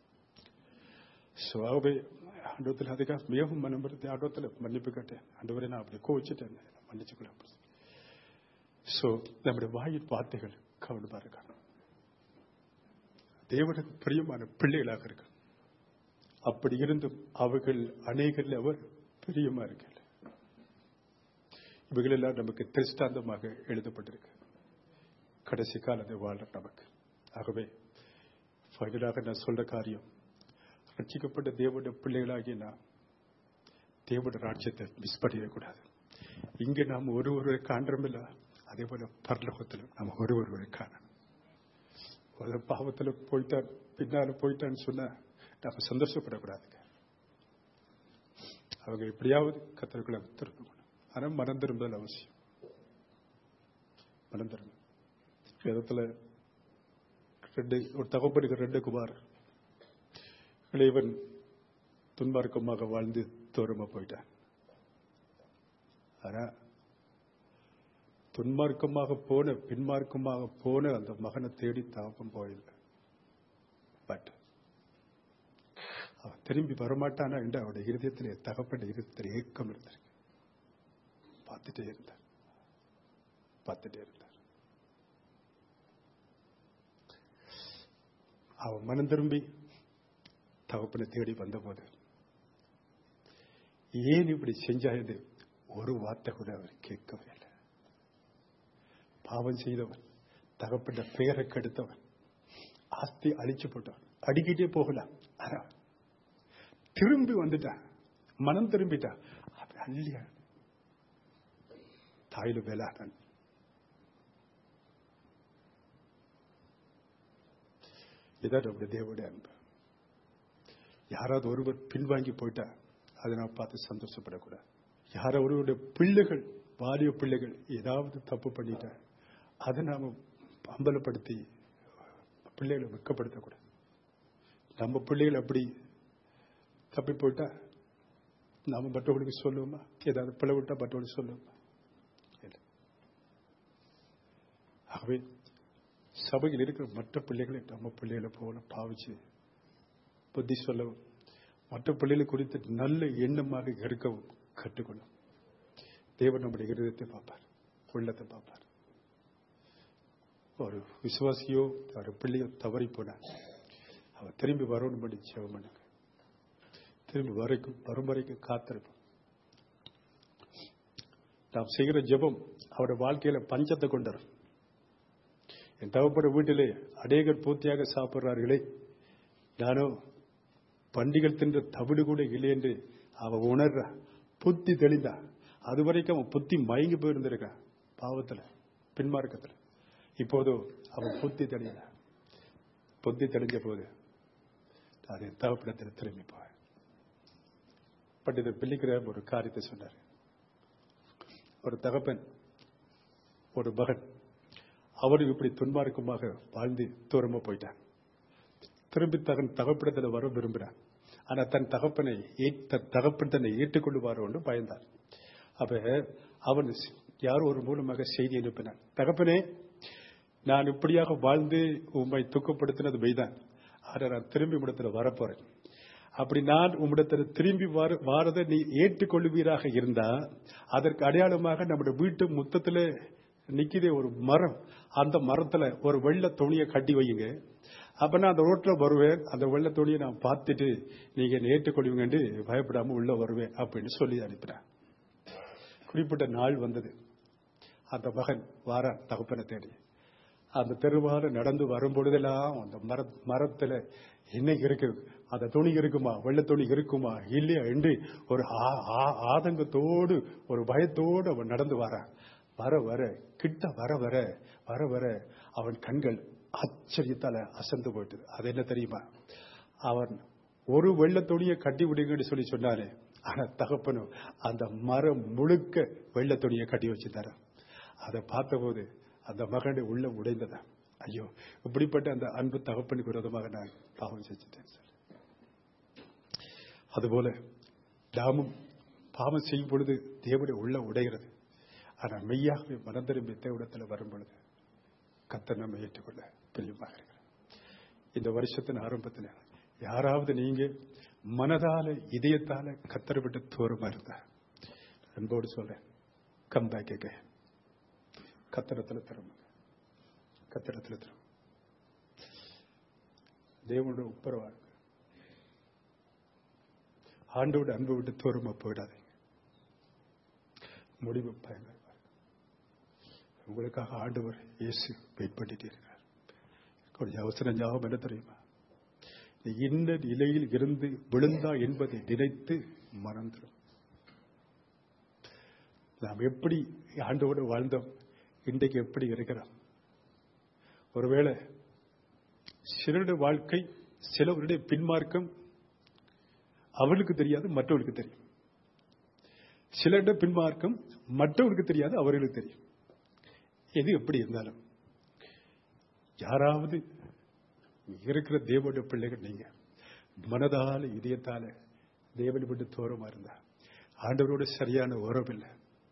ஸோ ஆகவே ஆண்டவத்தில் அதுக்காக மிகவும் மனம் வருத்தி ஆண்டவத்தில் மன்னிப்பு கேட்டேன் ஆண்டவரை நான் அப்படி கோவிச்சிட்டேன் மன்னிச்சுக்கலாம் ஸோ நம்முடைய வாயின் வார்த்தைகள் கவனமா இருக்கணும் தேவனுக்கு பிரியமான பிள்ளைகளாக இருக்கு அப்படி இருந்தும் அவர்கள் அநேகரில் அவர் பிரியமா இருக்கல இவைகளெல்லாம் நமக்கு திருஷ்டாந்தமாக எழுதப்பட்டிருக்கு கடைசி காலத்தை வாழ்ற நமக்கு ஆகவே ஃபைனலாக நான் சொல்ற காரியம் ரட்சிக்கப்பட்ட தேவனுடைய பிள்ளைகளாகி நாம் தேவனுடைய ராட்சியத்தை மிஸ் பண்ணிடக்கூடாது இங்க நாம் ஒரு ஒருவரை காண்றோமில்ல அதே போல பரலோகத்தில் நாம் ஒரு ஒருவரை காணணும் ஒரு பாவத்தில் போயிட்டான் பின்னால போயிட்டான்னு சொன்னா நாம சந்தோஷப்படக்கூடாதுங்க அவங்க எப்படியாவது கத்தருக்குள்ள திரும்பணும் ஆனா மனம் திரும்புதல் அவசியம் மனம் திரும்ப வேதத்துல ரெண்டு ஒரு தகப்பனுக்கு ரெண்டு குமார் இளைவன் துன்மார்க்கமாக வாழ்ந்து தூரமா போயிட்டான் ஆனா துன்மார்க்கமாக போன பின்மார்க்கமாக போன அந்த மகனை தேடி தகப்பம் போயில்லை பட் அவன் திரும்பி வரமாட்டானா என்று அவருடைய இருதயத்தில் தகப்பட்ட இருதயத்தில் ஏக்கம் இருந்திருக்கு பார்த்துட்டே இருந்தார் பார்த்துட்டே இருந்தார் அவன் மனம் திரும்பி தகப்பனை தேடி வந்தபோது ஏன் இப்படி செஞ்சாயது ஒரு வார்த்தை கூட அவர் கேட்கவே இல்லை பாவம் செய்தவன் தகப்பட்ட பெயரை கெடுத்தவன் ஆஸ்தி அழிச்சு போட்டவன் அடிக்கிட்டே போகலாம் ஆனா திரும்பி வந்துட்டான் மனம் திரும்பிட்டான் அது அல்லியா தாயில வேளாண் இதான் நம்முடைய தேவனுடைய அன்பு யாராவது ஒருவர் பின்வாங்கி போயிட்டா அதை நான் பார்த்து சந்தோஷப்படக்கூடாது யாரோ ஒருவருடைய பிள்ளைகள் வாலிய பிள்ளைகள் ஏதாவது தப்பு பண்ணிட்டா அதை நாம அம்பலப்படுத்தி பிள்ளைகளை வெக்கப்படுத்தக்கூடாது நம்ம பிள்ளைகள் அப்படி தப்பி போயிட்டா நாம மற்றவங்களுக்கு சொல்லுவோமா ஏதாவது பிள்ளை விட்டா மற்றவங்களுக்கு சொல்லுவோமா இல்லை ஆகவே சபையில் இருக்கிற மற்ற பிள்ளைகளை நம்ம பிள்ளைகளை போல பாவிச்சு புத்தி சொல்லவும் மற்ற பிள்ளைகளை குறித்து நல்ல எண்ணமாக இருக்கவும் கற்றுக்கணும் தேவன் நம்முடைய இருதயத்தை பார்ப்பார் உள்ளத்தை பார்ப்பார் ஒரு விசுவாசியோ ஒரு பிள்ளையோ தவறி போன அவன் திரும்பி வரணும் பண்ணி ஜெபம் பண்ணுங்க திரும்பி வரைக்கும் வரும் வரைக்கும் காத்திருப்போம் நாம் செய்கிற ஜெபம் அவருடைய வாழ்க்கையில பஞ்சத்தை கொண்டரும் என் தகப்பட வீட்டிலே அநேகர் பூர்த்தியாக சாப்பிடுறார்களே நானோ பண்டிகள் தின்ற தவிடு கூட இல்லை என்று அவன் உணர்றா புத்தி தெளிந்தா அது வரைக்கும் அவன் புத்தி மயங்கி போயிருந்திருக்கான் பாவத்துல பின்மார்க்கத்துல இப்போதோ அவன் புத்தி தெளியல புத்தி தெளிஞ்ச போது அது தகப்படத்தில் திரும்பி போய் பண்டித பிள்ளைக்கிற ஒரு காரியத்தை சொன்னார் ஒரு தகப்பன் ஒரு மகன் அவரும் இப்படி துன்மார்க்கமாக வாழ்ந்து தூரமா போயிட்டான் திரும்பி தகன் தகப்படத்தில் வர விரும்புகிறான் ஆனா தன் தகப்பனை ஏ- தன் தகப்பன் தன்னை ஏற்றுக்கொள்ளுவாரோ என்று பயந்தான் அப்ப அவன் யாரோ ஒரு மூலமாக செய்தி அனுப்பினான் தகப்பனே நான் இப்படியாக வாழ்ந்து உம்மை துக்கப்படுத்தினது மெய்தான் ஆனா நான் திரும்பி உம்மிடத்துல வரப்போறேன் அப்படி நான் உம்மிடத்துல திரும்பி வர வாரதை நீ ஏற்றுக்கொள்வீராக இருந்தா அதற்கு அடையாளமாக நம்முடைய வீட்டு முத்தத்துல நிக்குதே ஒரு மரம் அந்த மரத்துல ஒரு வெள்ளை துணியை கட்டி வையுங்க அப்ப நான் அந்த ரோட்ல வருவேன் அந்த வெள்ளை துணியை நான் பார்த்துட்டு நீங்க என்னை ஏற்றுக்கொள்வீங்கன்னு பயப்படாம உள்ள வருவேன் அப்படின்னு சொல்லி அனுப்பினேன் குறிப்பிட்ட நாள் வந்தது அந்த மகன் வாரான் தகப்பனை தேடி அந்த தெருவால நடந்து வரும் பொழுதெல்லாம் அந்த மர மரத்துல என்ன இருக்கு அந்த துணி இருக்குமா வெள்ளை துணி இருக்குமா இல்லையா என்று ஒரு ஆ- ஆ- ஆதங்கத்தோடு ஒரு பயத்தோடு அவன் நடந்து வரான் வர வர கிட்ட வர வர வர வர அவன் கண்கள் ஆச்சரியத்தால அசந்து போயிட்டது அது என்ன தெரியுமா அவன் ஒரு வெள்ளை துணியை கட்டி விடுங்கன்னு சொல்லி சொன்னாரு ஆனா தகப்பனும் அந்த மரம் முழுக்க வெள்ளை துணியை கட்டி வச்சிருந்தாரு அதை பார்த்தபோது அந்த மகனுடைய உள்ளம் உடைந்ததா ஐயோ இப்படிப்பட்ட அந்த அன்பு தகப்பனுக்கு விரோதமாக நான் பாவம் செஞ்சுட்டேன் சொல்லி அதுபோல நாமும் பாவம் செய்யும் பொழுது தேவனுடைய உள்ள உடைகிறது ஆனா மெய்யாகவே மனம் திரும்பி தேவடத்தில் வரும் பொழுது கத்த நம்ம ஏற்றுக்கொள்ள பிரியமாக இருக்கிறார் இந்த வருஷத்தின் ஆரம்பத்தில் யாராவது நீங்க மனதால இதயத்தால கத்தரை விட்டு தூரமா இருந்தா அன்போடு சொல்றேன் கம் பேக் again. கத்தடத்துல திரும்ப கத்தடத்துல திரும்ப தேவனோட உப்பரவா இருக்கு ஆண்டோட அன்பை விட்டு தூரமா போயிடாதீங்க முடிவு பயங்கரமா இருக்கு. உங்களுக்காக ஆண்டவர் இயேசு வெயிட் பண்ணிட்டு இருக்கிறார் கொஞ்சம் அவசரம் ஞாபகம் என்ன தெரியுமா நீ இன்ன நிலையில் இருந்து விழுந்தா என்பதை நினைத்து மறந்துடும் நாம் எப்படி ஆண்டோடு வாழ்ந்தோம் இன்றைக்கு எப்படி இருக்கிறோம் ஒருவேளை சிலருடைய வாழ்க்கை சிலவருடைய பின்மார்க்கம் அவர்களுக்கு தெரியாது மற்றவர்களுக்கு தெரியும் சிலருடைய பின்மார்க்கம் மற்றவர்களுக்கு தெரியாது அவர்களுக்கு தெரியும் எது எப்படி இருந்தாலும் யாராவது இருக்கிற தேவனுடைய பிள்ளைகள் நீங்க மனதால இதயத்தால தேவனை விட்டு தூரமா இருந்தா ஆண்டவரோட சரியான உறவில்லை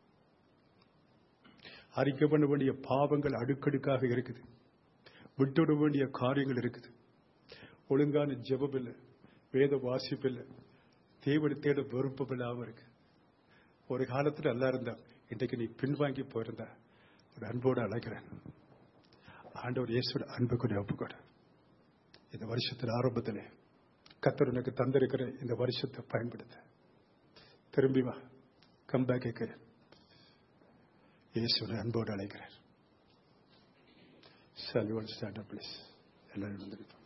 அறிக்கை பண்ண வேண்டிய பாவங்கள் அடுக்கடுக்காக இருக்குது விட்டுவிட வேண்டிய காரியங்கள் இருக்குது ஒழுங்கான ஜெபம் இல்லை வேத வாசிப்பு இல்லை தேவனை தேட விருப்பம் இல்லாம இருக்கு ஒரு காலத்துல நல்லா இருந்தா இன்றைக்கு நீ பின்வாங்கி போயிருந்தா ஒரு அன்போடு அழைக்கிறேன் ஆண்டவர் இயேசுவோட அன்புக்கு நீ ஒப்புக்கொடு இந்த வருஷத்தின் ஆரம்பத்திலே கத்தர் உனக்கு தந்திருக்கிற இந்த வருஷத்தை பயன்படுத்த திரும்பி வா கம்பேக் கேட்கிறேன் இயேசுவை அன்போடு அழைக்கிறார் சாலிவன் ஸ்டாண்ட் ப்ளீஸ் எல்லாரும் வந்துருப்போம்